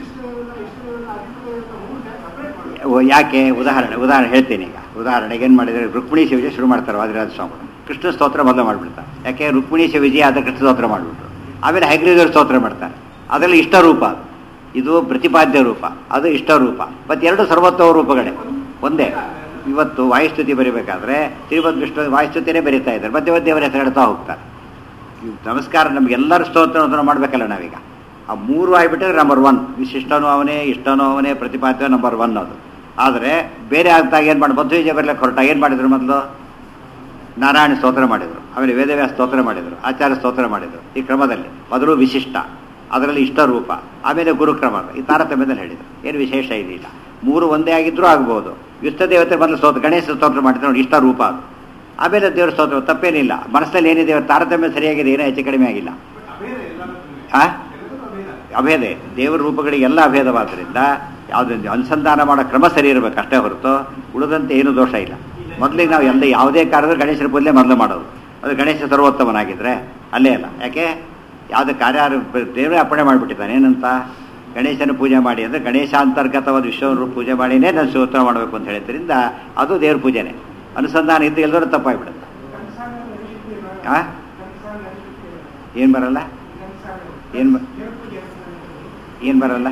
ಓ, ಯಾಕೆ ಉದಾಹರಣೆ ಉದಾಹರಣೆ ಹೇಳ್ತೀನಿ ಈಗ ಉದಾಹರಣೆಗೆ ಏನು ಮಾಡಿದರೆ ರುಕ್ಮಿಣಿ ಶಿವಜಿ ಶುರು ಮಾಡ್ತಾರೆ ವಾದಿರಾಜ ಸ್ವಾಮಿಗಳು ಕೃಷ್ಣ ಸ್ತೋತ್ರ ಮೊದಲು ಮಾಡಿಬಿಡ್ತಾರೆ ಯಾಕೆ ರುಕ್ಮಿಣಿ ಶಿವಜಿ ಆದ ಕೃಷ್ಣ ಸ್ತೋತ್ರ ಮಾಡಿಬಿಟ್ರು ಆಮೇಲೆ ಹೈಗ್ರೀದೇವ್ರ ಸ್ತೋತ್ರ ಮಾಡ್ತಾರೆ ಅದರಲ್ಲಿ ಇಷ್ಟ ರೂಪ ಅದು ಇದು ಪ್ರತಿಪಾದ್ಯ ರೂಪ ಅದು ಇಷ್ಟ ರೂಪ ಮತ್ತು ಎರಡು ಸರ್ವೋತ್ತಮ ರೂಪಗಳೇ ಒಂದೇ ಇವತ್ತು ವಾಯುಸ್ತುತಿ ಬರೀಬೇಕಾದ್ರೆ ಶ್ರೀಮದ್ ವಿಷ್ಣು ವಾಯುಸ್ತುತಿನೇ ಬರೀತಾ ಇದ್ದಾರೆ ಮಧ್ಯ ಮಧ್ಯೆ ಅವರ ಹೆಸರು ಹೇಳ್ತಾ ಹೋಗ್ತಾರೆ ಇವ್ ನಮಸ್ಕಾರ ನಮಗೆಲ್ಲರ ಸ್ತೋತ್ರ ಮಾಡಬೇಕಲ್ಲ ನಾವೀಗ ಆ ಮೂರು ಆಗಿಬಿಟ್ರೆ ನಂಬರ್ ಒನ್ ವಿಶಿಷ್ಟನೂ ಅವನೇ ಇಷ್ಟನೂ ಅವನೇ ಪ್ರತಿಪಾದ್ಯ ನಂಬರ್ ಒನ್ ಅದು ಆದರೆ ಬೇರೆ ಆಗ್ದಾಗ ಏನು ಮಾಡಿ ಮಧ್ವ ವಿಜಯ ಬರ್ಲಿಕ್ಕೆ ಹೊರಟಾಗ ಏನು ಮಾಡಿದ್ರು ಮೊದಲು ನಾರಾಯಣ ಸ್ತೋತ್ರ ಮಾಡಿದರು ಆಮೇಲೆ ವೇದವ್ಯಾಸ ಸ್ತೋತ್ರ ಮಾಡಿದರು ಆಚಾರ್ಯ ಸ್ತೋತ್ರ ಮಾಡಿದರು ಈ ಕ್ರಮದಲ್ಲಿ ಮೊದಲು ವಿಶಿಷ್ಟ ಅದರಲ್ಲಿ ಇಷ್ಟ ರೂಪ ಆಮೇಲೆ ಗುರುಕ್ರಮ ಈ ತಾರತಮ್ಯದಲ್ಲಿ ಹೇಳಿದರು ಏನು ವಿಶೇಷ ಇದಿಲ್ಲ ಮೂರು ಒಂದೇ ಆಗಿದ್ರೂ ಆಗ್ಬೋದು ಇಷ್ಟ ದೇವತೆ ಮೊದಲು ಸ್ತೋತ್ರ ಗಣೇಶ ಸ್ತೋತ್ರ ಮಾಡಿದ್ರು ನೋಡಿ ಇಷ್ಟ ರೂಪ ಅದು ಆಮೇಲೆ ದೇವರ ಸ್ತೋತ್ರ ತಪ್ಪೇನಿಲ್ಲ ಮನಸ್ಸಲ್ಲಿ ಏನಿದೆ ತಾರತಮ್ಯ ಸರಿಯಾಗಿದೆ ಏನೋ ಹೆಚ್ಚು ಕಡಿಮೆ ಆಗಿಲ್ಲ ಆ ಅಭೇದ ದೇವರ ರೂಪಗಳಿಗೆಲ್ಲ ಅಭೇದವಾದ್ದರಿಂದ ಯಾವುದೊಂದು ಅನುಸಂಧಾನ ಮಾಡೋ ಕ್ರಮ ಸರಿ ಇರಬೇಕು ಅಷ್ಟೇ ಹೊರತು ಉಳಿದಂತೆ ಏನು ದೋಷ ಇಲ್ಲ ಮೊದಲಿಗೆ ನಾವು ಎಲ್ಲ ಯಾವುದೇ ಕಾರ್ಯದಲ್ಲಿ ಗಣೇಶನ ಪೂಜೆ ಮೊದಲು ಮಾಡೋದು ಅದು ಗಣೇಶ ಸರ್ವೋತ್ತಮನಾಗಿದ್ದರೆ ಅಲ್ಲೇ ಅಲ್ಲ ಯಾಕೆ ಯಾವುದೇ ಕಾರ್ಯ ದೇವರೇ ಅರ್ಪಣೆ ಮಾಡಿಬಿಟ್ಟಿದ್ದಾನೆ ಏನಂತ ಗಣೇಶನ ಪೂಜೆ ಮಾಡಿ ಅಂದರೆ ಗಣೇಶಾಂತರ್ಗತವಾದ ವಿಶ್ವವನ್ನು ಪೂಜೆ ಮಾಡಿನೇ ನಾನು ಸ್ತೋತ್ರ ಮಾಡಬೇಕು ಅಂತ ಹೇಳಿದ್ರಿಂದ ಅದು ದೇವ್ರ ಪೂಜೆನೆ ಅನುಸಂಧಾನ ಇದ್ದು ಎಲ್ಲರೂ ತಪ್ಪಾಗ್ಬಿಡುತ್ತೆ ಆ ಏನು ಬರಲ್ಲ ಏನು ಏನು ಬರಲ್ಲ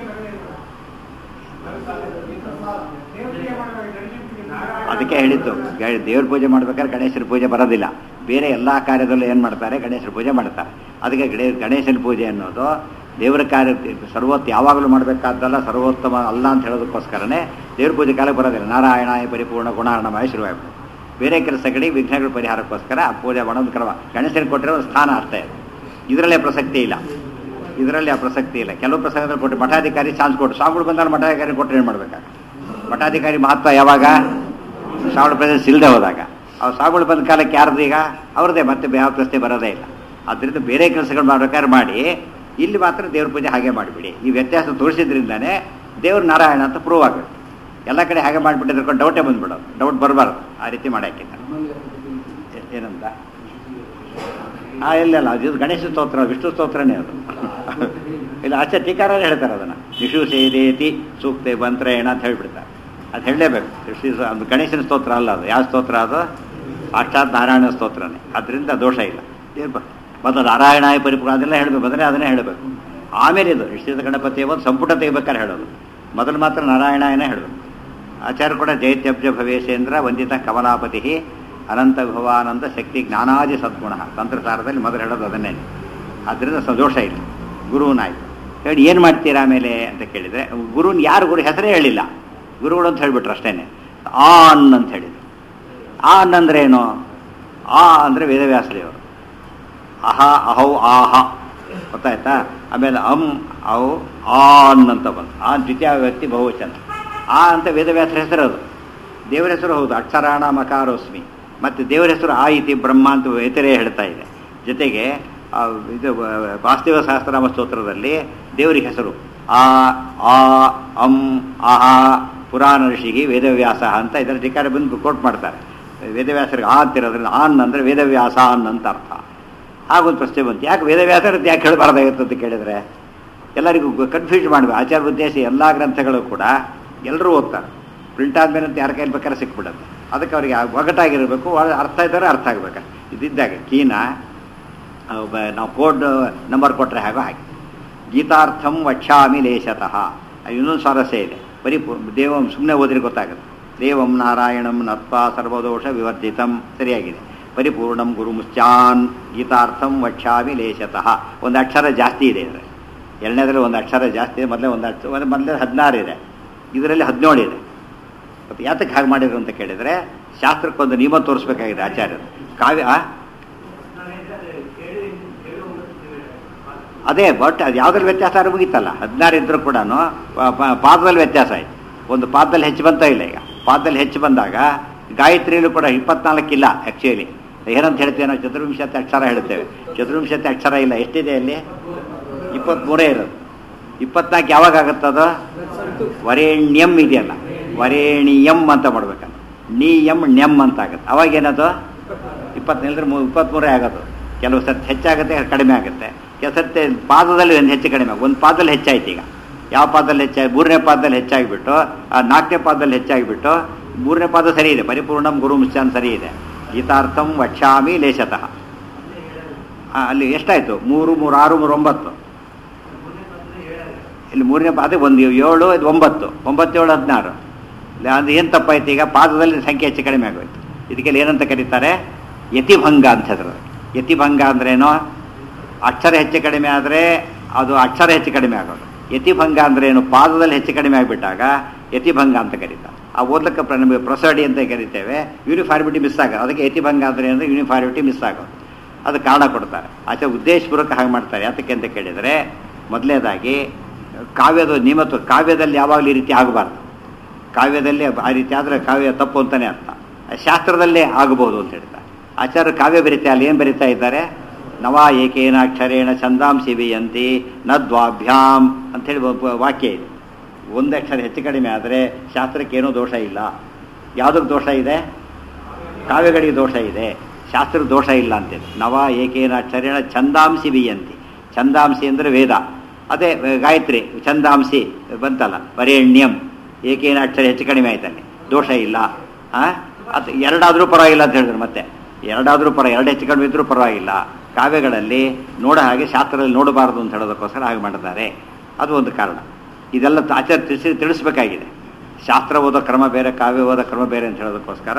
ಅದಕ್ಕೆ ಹೇಳಿದ್ದು ಗ- ದೇವ್ರ ಪೂಜೆ ಮಾಡ್ಬೇಕಾದ್ರೆ ಗಣೇಶನ ಪೂಜೆ ಬರೋದಿಲ್ಲ ಬೇರೆ ಎಲ್ಲ ಕಾರ್ಯದಲ್ಲೂ ಏನು ಮಾಡ್ತಾರೆ ಗಣೇಶನ ಪೂಜೆ ಮಾಡ್ತಾರೆ ಅದಕ್ಕೆ ಗಣೇ ಗಣೇಶನ ಪೂಜೆ ಅನ್ನೋದು ದೇವರ ಕಾರ್ಯ ಸರ್ವೋತ್ತ ಯಾವಾಗಲೂ ಮಾಡಬೇಕಾದ್ದಲ್ಲ ಸರ್ವೋತ್ತಮ ಅಲ್ಲ ಅಂತ ಹೇಳೋದಕ್ಕೋಸ್ಕರನೇ ದೇವ್ರ ಪೂಜೆ ಕಾಲಕ್ಕೆ ಬರೋದಿಲ್ಲ ನಾರಾಯಣಾಯ ಪರಿಪೂರ್ಣ ಗುಣಾರ್ಣಮಾಯ ಶುರುವಾಗ್ಬಿಡು ಬೇರೆ ಕೆಲಸಗಳಿಗೆ ವಿಘ್ನಗಳ ಪರಿಹಾರಕ್ಕೋಸ್ಕರ ಆ ಪೂಜೆ ಮಾಡೋದು ಕ್ರಮ ಗಣೇಶನಿಗೆ ಕೊಟ್ಟಿರೋ ಒಂದು ಸ್ಥಾನ ಅಷ್ಟೇ ಇದರಲ್ಲೇ ಪ್ರಸಕ್ತಿ ಇಲ್ಲ ಇದರಲ್ಲಿ ಆ ಪ್ರಸಕ್ತಿ ಇಲ್ಲ ಕೆಲವು ಪ್ರಸಂಗದಲ್ಲಿ ಕೊಟ್ಟು ಮಠಾಧಿಕಾರಿ ಚಾನ್ಸ್ ಕೊಟ್ಟು ಸ್ವಾಮಿಗಳು ಬಂದಾಗ ಮಠಾಧಿಕಾರಿ ಕೊಟ್ಟರೆ ಏನು ಮಾಡ್ಬೇಕಾಗ ಮಠಾಧಿಕಾರಿ ಮಹತ್ವ ಯಾವಾಗ ಶ್ರಾವಣ ಪ್ರದೇಶ ಇಲ್ಲದೆ ಹೋದಾಗ ಅವ್ರು ಸ್ವಾಮಿಗಳು ಬಂದ ಕಾಲಕ್ಕೆ ಯಾರ್ದು ಈಗ ಅವ್ರದ್ದೇ ಮತ್ತೆ ಯಾವ ಪ್ರಶ್ನೆ ಬರೋದೇ ಇಲ್ಲ ಆದ್ದರಿಂದ ಬೇರೆ ಕೆಲಸಗಳು ಮಾಡ್ಬೇಕಾದ್ರೆ ಮಾಡಿ ಇಲ್ಲಿ ಮಾತ್ರ ದೇವ್ರ ಪೂಜೆ ಹಾಗೆ ಮಾಡಿಬಿಡಿ ಈ ವ್ಯತ್ಯಾಸ ತೋರಿಸಿದ್ರಿಂದಾನೇ ದೇವ್ರ ನಾರಾಯಣ ಅಂತ ಪ್ರೂವ್ ಆಗಬೇಕು ಎಲ್ಲ ಕಡೆ ಹಾಗೆ ಮಾಡಿಬಿಟ್ಟಿದ್ರೆ ಡೌಟೇ ಬಂದ್ಬಿಡೋದು ಡೌಟ್ ಬರಬಾರ್ದು ಆ ರೀತಿ ಮಾಡಾಕಿಲ್ಲ ಏನಂತ ಆ ಇಲ್ಲ ಇಲ್ಲ ಅದು ಗಣೇಶ ಸ್ತೋತ್ರ ವಿಷ್ಣು ಸ್ತೋತ್ರನೇ ಅದು ಇಲ್ಲ ಆಚೆ ಟೀಕಾರ ಹೇಳ್ತಾರೆ ಅದನ್ನು ವಿಷು ಸೇದೇತಿ ಸೂಕ್ತೆ ಮಂತ್ರೇಣ ಅಂತ ಹೇಳ್ಬಿಡ್ತಾರೆ ಅದು ಹೇಳಲೇಬೇಕು ಶ್ರೀ ಅದು ಗಣೇಶನ ಸ್ತೋತ್ರ ಅಲ್ಲ ಅದು ಯಾವ ಸ್ತೋತ್ರ ಅದು ಸಾಕ್ಷಾತ್ ನಾರಾಯಣ ಸ್ತೋತ್ರನೇ ಅದರಿಂದ ದೋಷ ಇಲ್ಲ ಏನ್ ಬ- ಮೊದಲು ನಾರಾಯಣಾಯ ಪರಿಪೂರ್ಣ ಅದೆಲ್ಲ ಹೇಳಬೇಕು ಮೊದಲೇ ಅದನ್ನೇ ಹೇಳಬೇಕು ಆಮೇಲೆ ಇದು ನಿಶ್ಚಿತ ಗಣಪತಿ ಒಂದು ಸಂಪುಟ ತೆಗಿಬೇಕಾದ್ರೆ ಹೇಳೋದು ಮೊದಲು ಮಾತ್ರ ನಾರಾಯಣಾಯನೇ ಹೇಳಬೇಕು ಆಚಾರ್ಯ ಕೂಡ ಜೈತ್ಯಬ್ಜ ಭವೇಶೇಂದ್ರ ವಂದಿತ ಕಮಲಾಪತಿ ಅನಂತ ಭವಾನಂದ ಶಕ್ತಿ ಜ್ಞಾನಾದಿ ಸದ್ಗುಣ ತಂತ್ರಸಾರದಲ್ಲಿ ಮೊದಲು ಹೇಳೋದು ಅದನ್ನೇ ಆದ್ದರಿಂದ ಸದೋಷ ಇಲ್ಲ ಗುರುವನಾಯ್ತು ಹೇಳಿ ಏನು ಮಾಡ್ತೀರಾ ಆಮೇಲೆ ಅಂತ ಕೇಳಿದರೆ ಗುರುನ್ ಯಾರು ಗುರು ಹೆಸರೇ ಹೇಳಿಲ್ಲ ಗುರುಗಳು ಅಂತ ಹೇಳ್ಬಿಟ್ರು ಅಷ್ಟೇನೆ ಆನ್ ಅಂತ ಹೇಳಿದ್ರು ಆನ್ ಅಂದ್ರೆ ಏನು ಆ ಅಂದರೆ ವೇದವ್ಯಾಸದೇವರು ಅಹ ಅಹೌ ಆಹ ಗೊತ್ತಾಯ್ತಾ ಆಮೇಲೆ ಅಂ ಔ ಆನ್ ಅಂತ ಬಂತು ಆ ದ್ವಿತೀಯ ವ್ಯಕ್ತಿ ಬಹುವಚನ ಆ ಅಂತ ವೇದವ್ಯಾಸರ ಹೆಸರು ಅದು ದೇವರ ಹೆಸರು ಹೌದು ಅಕ್ಷರಾಣ ಮಕಾರೋಸ್ಮಿ ಮತ್ತು ದೇವರ ಹೆಸರು ಆ ಇತಿ ಬ್ರಹ್ಮ ಅಂತ ವೇತರೇ ಹೇಳ್ತಾ ಇದೆ ಜೊತೆಗೆ ಆ ಇದು ವ- ವಾಸ್ತವ ಸಹಸ್ರನಾಮ ಸ್ತೋತ್ರದಲ್ಲಿ ದೇವರಿಗೆ ಹೆಸರು ಆ ಆ ಅಂ ಆಹಾ ಪುರಾಣ ಋಷಿಗೆ ವೇದವ್ಯಾಸ ಅಂತ ಇದರ ಟಿಕಾರ ಬಂದು ಕೋಟ್ ಮಾಡ್ತಾರೆ ವೇದವ್ಯಾಸರಿಗೆ ಆ ಅಂತಿರೋದ್ರಿಂದ ಆನ್ ಅಂದರೆ ವೇದವ್ಯಾಸ ಅನ್ ಅಂತ ಅರ್ಥ ಆಗೊಂದು ಪ್ರಶ್ನೆ ಬಂತು ಯಾಕೆ ವೇದವ್ಯಾಸರ ಅಂತ ಯಾಕೆ ಹೇಳಬಾರ್ದಾಗಿತ್ತು ಅಂತ ಕೇಳಿದರೆ ಎಲ್ಲರಿಗೂ ಕನ್ಫ್ಯೂಸ್ ಮಾಡಬೇಕು ಆಚಾರ ಉದ್ದೇಶ ಎಲ್ಲ ಗ್ರಂಥಗಳು ಕೂಡ ಎಲ್ಲರೂ ಓದ್ತಾರೆ ಪ್ರಿಂಟ್ ಆದ್ಮೇಲೆ ಅಂತ ಯಾರ ಕೈಲಿ ಬೇಕಾದ್ರೆ ಸಿಕ್ಬಿಡುತ್ತೆ ಅದಕ್ಕೆ ಅವರಿಗೆ ಆ ಒಗಟಾಗಿರಬೇಕು ಒಳ- ಅರ್ಥ ಇದ್ದಾರೆ ಅರ್ಥ ಆಗಬೇಕು ಇದ್ದಿದ್ದಾಗ ಕೀನ ಆ, ಒಬ್ಬ- ನಾವು ಕೋಡ್ ನಂಬರ್ ಕೊಟ್ಟರೆ ಹಾಗೋ ಹಾಗೆ ಗೀತಾರ್ಥಂ ವಕ್ಷಾಮಿ ಲೇಶತಃ ಅದು ಇನ್ನೊಂದು ಸ್ವಾರಸ್ಯ ಇದೆ ಬರೀ ಪು- ದೇವಂ ಸುಮ್ಮನೆ ಓದಿದ್ರೆ ಗೊತ್ತಾಗುತ್ತೆ ದೇವಂ ನಾರಾಯಣಂ ನತ್ವಾ ಸರ್ವದೋಷ ವಿವರ್ಜಿತಂ ಸರಿಯಾಗಿದೆ ಪರಿಪೂರ್ಣಂ ಗುರು ಮುಶ್ಚಾನ್ ಗೀತಾರ್ಥಂ ವಕ್ಷಾಮಿ ಲೇಶತಃ ಒಂದು ಅಕ್ಷರ ಜಾಸ್ತಿ ಇದೆ ಇದರಲ್ಲಿ ಎರಡನೇದ್ರಲ್ಲಿ ಒಂದು ಅಕ್ಷರ ಜಾಸ್ತಿ ಇದೆ ಮೊದಲೇ ಒಂದು ಅಕ್ಷರ ಒಂದು ಮೊದಲೇ ಹದಿನಾರು ಇದೆ ಇದರಲ್ಲಿ ಹದಿನೇಳು ಇದೆ ಮತ್ತು ಯಾತಕ್ಕೆ ಹಾಗೆ ಮಾಡಿದ್ರು ಅಂತ ಕೇಳಿದರೆ ಶಾಸ್ತ್ರಕ್ಕೊಂದು ನಿಯಮ ತೋರಿಸ್ಬೇಕಾಗಿದೆ ಆಚಾರ್ಯರು ಕಾವ್ಯ ಆ? ಅದೇ ಬಟ್ ಅದು ಯಾವ್ದ್ರಲ್ಲಿ ವ್ಯತ್ಯಾಸ ಆದ್ರೆ ಮುಗೀತಲ್ಲ ಹದಿನಾರು ಇದ್ರೂ ಕೂಡ ಪಾದದಲ್ಲಿ ವ್ಯತ್ಯಾಸ ಆಯ್ತು ಒಂದು ಪಾದದಲ್ಲಿ ಹೆಚ್ಚು ಬಂತ ಇಲ್ಲ ಈಗ ಪಾದದಲ್ಲಿ ಹೆಚ್ಚು ಬಂದಾಗ ಗಾಯತ್ರಿಯಲ್ಲೂ ಕೂಡ ಇಪ್ಪತ್ನಾಲ್ಕಿಲ್ಲ ಆ್ಯಕ್ಚುಲಿ ಏನಂತ ಹೇಳ್ತೇವೆ ನಾವು ಚತುರ್ವಿಂಶತಿ ಅಕ್ಷರ ಹೇಳ್ತೇವೆ ಚತುರ್ವಿಂಶತಿ ಅಕ್ಷರ ಇಲ್ಲ ಎಷ್ಟಿದೆ ಅಲ್ಲಿ ಇಪ್ಪತ್ತ್ಮೂರೇ ಇರೋದು ಇಪ್ಪತ್ನಾಲ್ಕು ಯಾವಾಗ ಆಗುತ್ತದು ವರೇಣ್ಯಂ ಇದೆಯಲ್ಲ ವರೇಣಿಯಂ ಅಂತ ಮಾಡ್ಬೇಕಲ್ಲ ನಿಯಂ ಣ್ಯಂ ಅಂತ ಆಗುತ್ತೆ ಅವಾಗ ಏನದು ಇಪ್ಪತ್ತೈದರ ಇಪ್ಪತ್ತ್ಮೂರೇ ಆಗೋದು ಕೆಲವು ಸರ್ತಿ ಹೆಚ್ಚಾಗುತ್ತೆ ಕಡಿಮೆ ಆಗುತ್ತೆ ಕೆಲವು ಸರ್ತಿ ಪಾದದಲ್ಲಿ ಒಂದು ಹೆಚ್ಚು ಕಡಿಮೆ ಒಂದು ಪಾದದಲ್ಲಿ ಹೆಚ್ಚಾಯ್ತು ಈಗ ಯಾವ ಪಾದದಲ್ಲಿ ಹೆಚ್ಚಾಗಿ ಮೂರನೇ ಪಾದದಲ್ಲಿ ಹೆಚ್ಚಾಗಿಬಿಟ್ಟು ಆ ನಾಲ್ಕನೇ ಪಾದದಲ್ಲಿ ಹೆಚ್ಚಾಗಿಬಿಟ್ಟು ಮೂರನೇ ಪಾದ ಸರಿ ಇದೆ ಪರಿಪೂರ್ಣಂ ಗುರು ಮುಚ್ಚಾನ್ ಸರಿ ಇದೆ ಗೀತಾರ್ಥಂ ವಕ್ಷಾಮಿ ಲೇಶತಃ ಆ, ಅಲ್ಲಿ ಎಷ್ಟಾಯ್ತು ಮೂರು ಮೂರು ಆರು ಮೂರು ಒಂಬತ್ತು ಇಲ್ಲಿ ಮೂರನೇ ಪಾದ ಒಂದು ಏಳು ಇದು ಒಂಬತ್ತು ಒಂಬತ್ತು ಏಳು ಹದಿನಾರು ಇಲ್ಲ, ಅದು ಏನು ತಪ್ಪಾಯ್ತು ಈಗ ಪಾದದಲ್ಲಿ ಸಂಖ್ಯೆ ಹೆಚ್ಚು ಕಡಿಮೆ ಆಗೋಯ್ತು ಇದಕ್ಕೆಲ್ಲ ಏನಂತ ಕರೀತಾರೆ ಯತಿಭಂಗ ಅಂತ ಹೆಸರು ಯತಿಭಂಗ ಅಂದ್ರೇನು ಅಕ್ಷರ ಹೆಚ್ಚು ಕಡಿಮೆ ಆದರೆ ಅದು ಅಕ್ಷರ ಹೆಚ್ಚು ಕಡಿಮೆ ಆಗೋದು ಯತಿಭಂಗ ಅಂದ್ರೇನು ಪಾದದಲ್ಲಿ ಹೆಚ್ಚು ಕಡಿಮೆ ಆಗಿಬಿಟ್ಟಾಗ ಯತಿಭಂಗ ಅಂತ ಕರೀತಾರೆ ಆ ಓದ್ಲಿಕ್ಕೆ ಪ್ರ- ನಮಗೆ ಪ್ರೊಸಡಿ ಅಂತ ಕರಿತೇವೆ ಯೂನಿಫಾರ್ಮಿಟಿ ಮಿಸ್ ಆಗೋದು ಅದಕ್ಕೆ ಯತಿಭಂಗ ಅಂದ್ರೆ ಅಂದರೆ ಯೂನಿಫಾರ್ಮಿಟಿ ಮಿಸ್ ಆಗೋದು ಅದು ಕಾರಣ ಕೊಡ್ತಾರೆ ಆಚೆ ಉದ್ದೇಶಪೂರ್ವಕ ಹಾಗೆ ಮಾಡ್ತಾರೆ ಯಾತಕ್ಕೆ ಅಂತ ಕೇಳಿದರೆ ಮೊದಲನೇದಾಗಿ ಕಾವ್ಯದ ನಿಯಮತ್ವ ಕಾವ್ಯದಲ್ಲಿ ಯಾವಾಗಲೂ ಈ ರೀತಿ ಆಗಬಾರ್ದು ಕಾವ್ಯದಲ್ಲಿ ಆ ರೀತಿ ಆದರೆ ಕಾವ್ಯ ತಪ್ಪು ಅಂತಲೇ ಅರ್ಥ ಶಾಸ್ತ್ರದಲ್ಲೇ ಆಗಬಹುದು ಅಂತ ಹೇಳ್ತಾರೆ ಆಚಾರ್ಯ ಕಾವ್ಯ ಬರೀತಾ ಅಲ್ಲಿ ಏನು ಬರೀತಾ ಇದ್ದಾರೆ ನವ ಏಕೇನ ಅಕ್ಷರೇಣ ಛಂದಾಂಸಿ ಬಿಯಂತಿ ನದ್ವಾಭ್ಯಾಂ ಅಂಥೇಳಿ ಒಬ್ಬ ವಾಕ್ಯ ಇದೆ ಒಂದು ಅಕ್ಷರ ಹೆಚ್ಚು ಕಡಿಮೆ ಆದರೆ ಶಾಸ್ತ್ರಕ್ಕೇನೂ ದೋಷ ಇಲ್ಲ ಯಾವುದಕ್ಕೆ ದೋಷ ಇದೆ ಕಾವ್ಯಗಳಿಗೆ ದೋಷ ಇದೆ ಶಾಸ್ತ್ರ ದೋಷ ಇಲ್ಲ ಅಂತೇಳಿ ನವ ಏಕೇನ ಅಕ್ಷರೇಣ ಛಂದಾಂಸಿ ಬಿಯಂತಿ ಛಂದಾಂಸಿ ಅಂದರೆ ವೇದ ಅದೇ ಆ, ಗಾಯತ್ರಿ ಛಂದಾಂಸಿ ಬಂತಲ್ಲ ವರೇಣ್ಯಂ ಏಕೇನ ಅಕ್ಷರ ಹೆಚ್ಚು ಕಡಿಮೆ ಆಯ್ತಲ್ಲಿ ದೋಷ ಇಲ್ಲ ಆ ಅದು ಎರಡಾದರೂ ಪರವಾಗಿಲ್ಲ ಅಂತ ಹೇಳಿದ್ರು ಮತ್ತೆ ಎರಡಾದರೂ ಪರ ಎರಡು ಹೆಚ್ಚು ಕಡಿಮೆ ಇದ್ರೂ ಪರವಾಗಿಲ್ಲ ಕಾವ್ಯಗಳಲ್ಲಿ ನೋಡೋ ಹಾಗೆ ಶಾಸ್ತ್ರದಲ್ಲಿ ನೋಡಬಾರದು ಅಂತ ಹೇಳೋದಕ್ಕೋಸ್ಕರ ಹಾಗೆ ಮಾಡಿದ್ದಾರೆ ಅದು ಒಂದು ಕಾರಣ ಇದೆಲ್ಲ ತ- ಆಚಾರ್ಯ ತಿಳಿಸಿ ತಿಳಿಸ್ಬೇಕಾಗಿದೆ ಶಾಸ್ತ್ರ ಓದೋ ಕ್ರಮ ಬೇರೆ ಕಾವ್ಯ ಓದೋ ಕ್ರಮ ಬೇರೆ ಅಂತ ಹೇಳೋದಕ್ಕೋಸ್ಕರ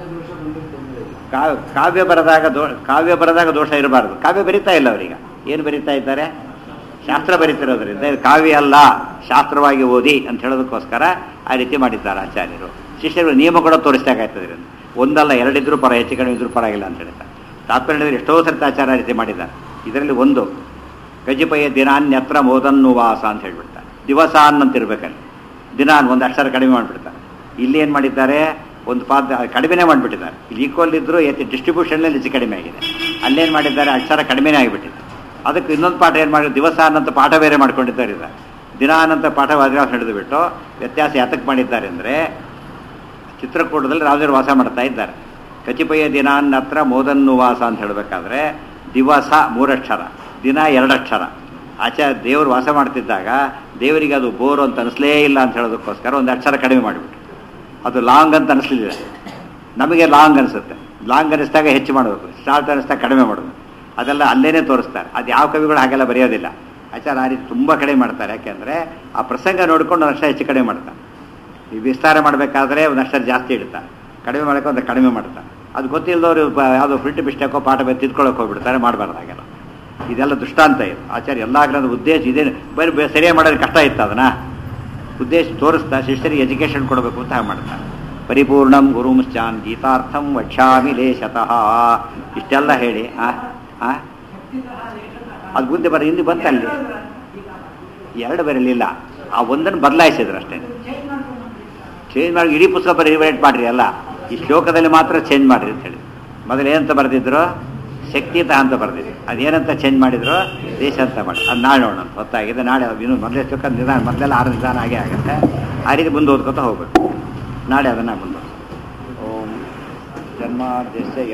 ಕಾವ್ಯ ಕಾವ್ಯ ಬರೆದಾಗ ದೋ ಕಾವ್ಯ ಬರೆದಾಗ ದೋಷ ಇರಬಾರ್ದು ಕಾವ್ಯ ಬರಿತಾ ಇಲ್ಲ ಅವರೀಗ ಏನು ಬರಿತಾ ಇದ್ದಾರೆ ಶಾಸ್ತ್ರ ಬರಿತಿರೋದ್ರಿಂದ ಇದು ಕಾವ್ಯ ಅಲ್ಲ ಶಾಸ್ತ್ರವಾಗಿ ಓದಿ ಅಂತ ಹೇಳೋದಕ್ಕೋಸ್ಕರ ಆ ರೀತಿ ಮಾಡಿದ್ದಾರೆ ಆಚಾರ್ಯರು ಶಿಷ್ಯರು ನಿಯಮ ಕೂಡ ತೋರಿಸ್ಬೇಕಾಗ್ತದೆ ಇದರಿಂದ ಒಂದಲ್ಲ ಎರಡಿದ್ರೂ ಪರ ಹೆಚ್ಚು ಕಡಿಮೆ ಇದ್ರೂ ಪರವಾಗಿಲ್ಲ ಅಂತ ಹೇಳ್ತಾರೆ ತಾತ್ಪರ್ಯ ಎಷ್ಟೋ ಸರ್ತಿ ಆಚಾರ ಆ ರೀತಿ ಮಾಡಿದ್ದಾರೆ ಇದರಲ್ಲಿ ಒಂದು ಗಜಿಪಯ ದಿನಾನ್ಯತ್ರ ಮೋದನ್ನುವಾಸ ಅಂತ ಹೇಳ್ಬಿಡ್ತಾರೆ ದಿವಸ ಅನ್ನಂತಿರ್ಬೇಕಲ್ಲಿ ದಿನ ಒಂದು ಅಕ್ಷರ ಕಡಿಮೆ ಮಾಡಿಬಿಡ್ತಾರೆ ಇಲ್ಲಿ ಏನು ಮಾಡಿದ್ದಾರೆ ಒಂದು ಪಾದ ಕಡಿಮೆನೇ ಮಾಡಿಬಿಟ್ಟಿದ್ದಾರೆ ಇಲ್ಲಿ ಈಕ್ವಲ್ ಇದ್ದರೂ ಎತ್ತಿ ಡಿಸ್ಟ್ರಿಬ್ಯೂಷನ್ನಲ್ಲಿ ಹೆಚ್ಚು ಕಡಿಮೆ ಆಗಿದೆ ಅಲ್ಲೇನು ಮಾಡಿದ್ದಾರೆ ಅಕ್ಷರ ಕಡಿಮೆನೇ ಆಗಿಬಿಟ್ಟಿದೆ ಅದಕ್ಕೆ ಇನ್ನೊಂದು ಪಾಠ ಏನು ಮಾಡಿ ದಿವಸ ಅನ್ನಂತ ಪಾಠ ಬೇರೆ ಮಾಡ್ಕೊಂಡಿದ್ದಾರೆ ಇದ್ದಾರೆ ದಿನ ಅನ್ನಂತ ಪಾಠ ವಾದ್ರಾಸ ಹಿಡಿದು ಬಿಟ್ಟು ವ್ಯತ್ಯಾಸ ಯಾತಕ್ಕೆ ಮಾಡಿದ್ದಾರೆ ಅಂದರೆ ಚಿತ್ರಕೂಟದಲ್ಲಿ ರಾಜರು ವಾಸ ಮಾಡ್ತಾ ಇದ್ದಾರೆ ಕಚಿಪಯ ದಿನಾನ್ನತ್ರ ಮೋದನ್ನುವಾಸ ಅಂತ ಹೇಳಬೇಕಾದ್ರೆ ದಿವಸ ಮೂರಕ್ಷರ ದಿನ ಎರಡಕ್ಷರ ಆಚಾರ್ಯ ದೇವರು ವಾಸ ಮಾಡ್ತಿದ್ದಾಗ ದೇವರಿಗೆ ಅದು ಬೋರು ಅಂತ ಅನಿಸ್ಲೇ ಇಲ್ಲ ಅಂತ ಹೇಳೋದಕ್ಕೋಸ್ಕರ ಒಂದು ಅಕ್ಷರ ಕಡಿಮೆ ಮಾಡಿಬಿಟ್ಟು ಅದು ಲಾಂಗ್ ಅಂತ ಅನಿಸ್ಲಿಲ್ಲ ನಮಗೆ ಲಾಂಗ್ ಅನಿಸುತ್ತೆ ಲಾಂಗ್ ಅನಿಸಿದಾಗ ಹೆಚ್ಚು ಮಾಡಬೇಕು ಶಾರ್ಟ್ ಅನಿಸಿದಾಗ ಕಡಿಮೆ ಮಾಡಬೇಕು ಅದೆಲ್ಲ ಅಲ್ಲೇನೆ ತೋರಿಸ್ತಾರೆ ಅದು ಯಾವ ಕವಿಗಳು ಹಾಗೆಲ್ಲ ಬರೆಯೋದಿಲ್ಲ ಆಚಾರ ಆ ರೀತಿ ತುಂಬ ಕಡಿಮೆ ಮಾಡ್ತಾರೆ ಯಾಕೆಂದರೆ ಆ ಪ್ರಸಂಗ ನೋಡ್ಕೊಂಡು ಒಂದು ಅಕ್ಷರ ಹೆಚ್ಚು ಕಡಿಮೆ ಮಾಡ್ತಾರೆ ಈ ವಿಸ್ತಾರ ಮಾಡಬೇಕಾದ್ರೆ ಒಂದು ಅಕ್ಷರ ಜಾಸ್ತಿ ಇಡ್ತಾರೆ ಕಡಿಮೆ ಮಾಡೋಕೆ ಒಂದು ಕಡಿಮೆ ಮಾಡ್ತಾರೆ ಅದು ಗೊತ್ತಿಲ್ಲದವರು ಯಾವುದೋ ಪ್ರಿಂಟ್ ಮಿಸ್ಟೇಕೋ ಪಾಠ ಬೇರೆ ತಿದ್ಕೊಳ್ಳೋಕೆ ಹೋಗ್ಬಿಡ್ತಾರೆ ಮಾಡಬಾರ್ದು ಹಾಗೆಲ್ಲ ಇದೆಲ್ಲ ದುಷ್ಟಾಂತ ಇದು ಆಚಾರ್ಯ ಎಲ್ಲ ಗ್ರಂಥದ ಉದ್ದೇಶ ಇದೇ ಬರೀ ಬೇ- ಸರಿಯಾಗಿ ಮಾಡೋದು ಕಷ್ಟ ಇತ್ತು ಅದನ್ನ ಉದ್ದೇಶ ತೋರಿಸ್ತಾ ಶಿಷ್ಯರಿಗೆ ಎಜುಕೇಶನ್ ಕೊಡಬೇಕು ಅಂತ ಹಾಗೆ ಮಾಡ್ತಾರೆ ಪರಿಪೂರ್ಣಂ ಗುರುಮುಶ್ಚಾನ್ ಗೀತಾರ್ಥಂ ವಕ್ಷಾಮಿ ಲೇಶತಃ ಇಷ್ಟೆಲ್ಲ ಹೇಳಿ ಆ ಆ ಅದು ಮುಂದೆ ಬರ ಹಿಂದೆ ಬಂತಲ್ಲಿ ಎರಡು ಬರಲಿಲ್ಲ ಆ ಒಂದನ್ನು ಬದಲಾಯಿಸಿದ್ರು ಅಷ್ಟೇ ಚೇಂಜ್ ಮಾಡಿ ಇಡೀ ಪುಸ್ತಕ ರಿವೈಟ್ ಮಾಡಿರಿ ಅಲ್ಲ ಈ ಶ್ಲೋಕದಲ್ಲಿ ಮಾತ್ರ ಚೇಂಜ್ ಮಾಡಿರಿ ಅಂತ ಹೇಳಿ ಮೊದಲು ಏನಂತ ಬರೆದಿದ್ರು ಶಕ್ತಿತ ಅಂತ ಬರೆದಿದ್ರು ಅದೇನಂತ ಚೇಂಜ್ ಮಾಡಿದ್ರು ದೇಶ ಅಂತ ಮಾಡಿ ಅದು ನಾಳೆ ನೋಡೋಣ ಹೊತ್ತಾಗಿದೆ ನಾಳೆ ಇನ್ನು ಮೊದಲೇ ಶ್ಲೋಕ ನಿಧಾನ ಮೊದಲೆಲ್ಲ ಆರು ನಿಧಾನ ಆಗೇ ಆಗುತ್ತೆ ಆ ರೀತಿ ಮುಂದೆ ಓದ್ಕೊತ ಹೋಗ್ಬೇಕು ನಾಳೆ ಅದನ್ನು ಮುಂದೆ ಓಂ ಜನ್ಮಾದ್ಯಸ್ಯ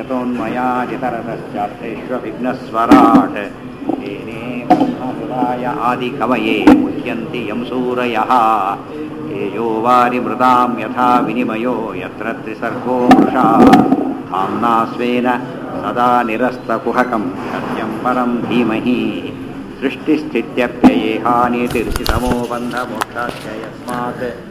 ಯತೋನ್ಮಯಾಜಿತರತಶ್ಚಾರ್ಥೇष्वभिघ्नस्वराट् येने ब्रह्महृदाय आदिकवये मुह्यन्ति यं सूरयः येजो वारिमृदां यथा विनिमयो यत्र त्रिसर्गो मृषा धाम्ना स्वेन सदा निरस्तकुहकं सत्यं परं धीमहि सृष्टिस्थित्यप्ययेहानीतिर्षितमो बन्धमोक्षाश्च यस्मात्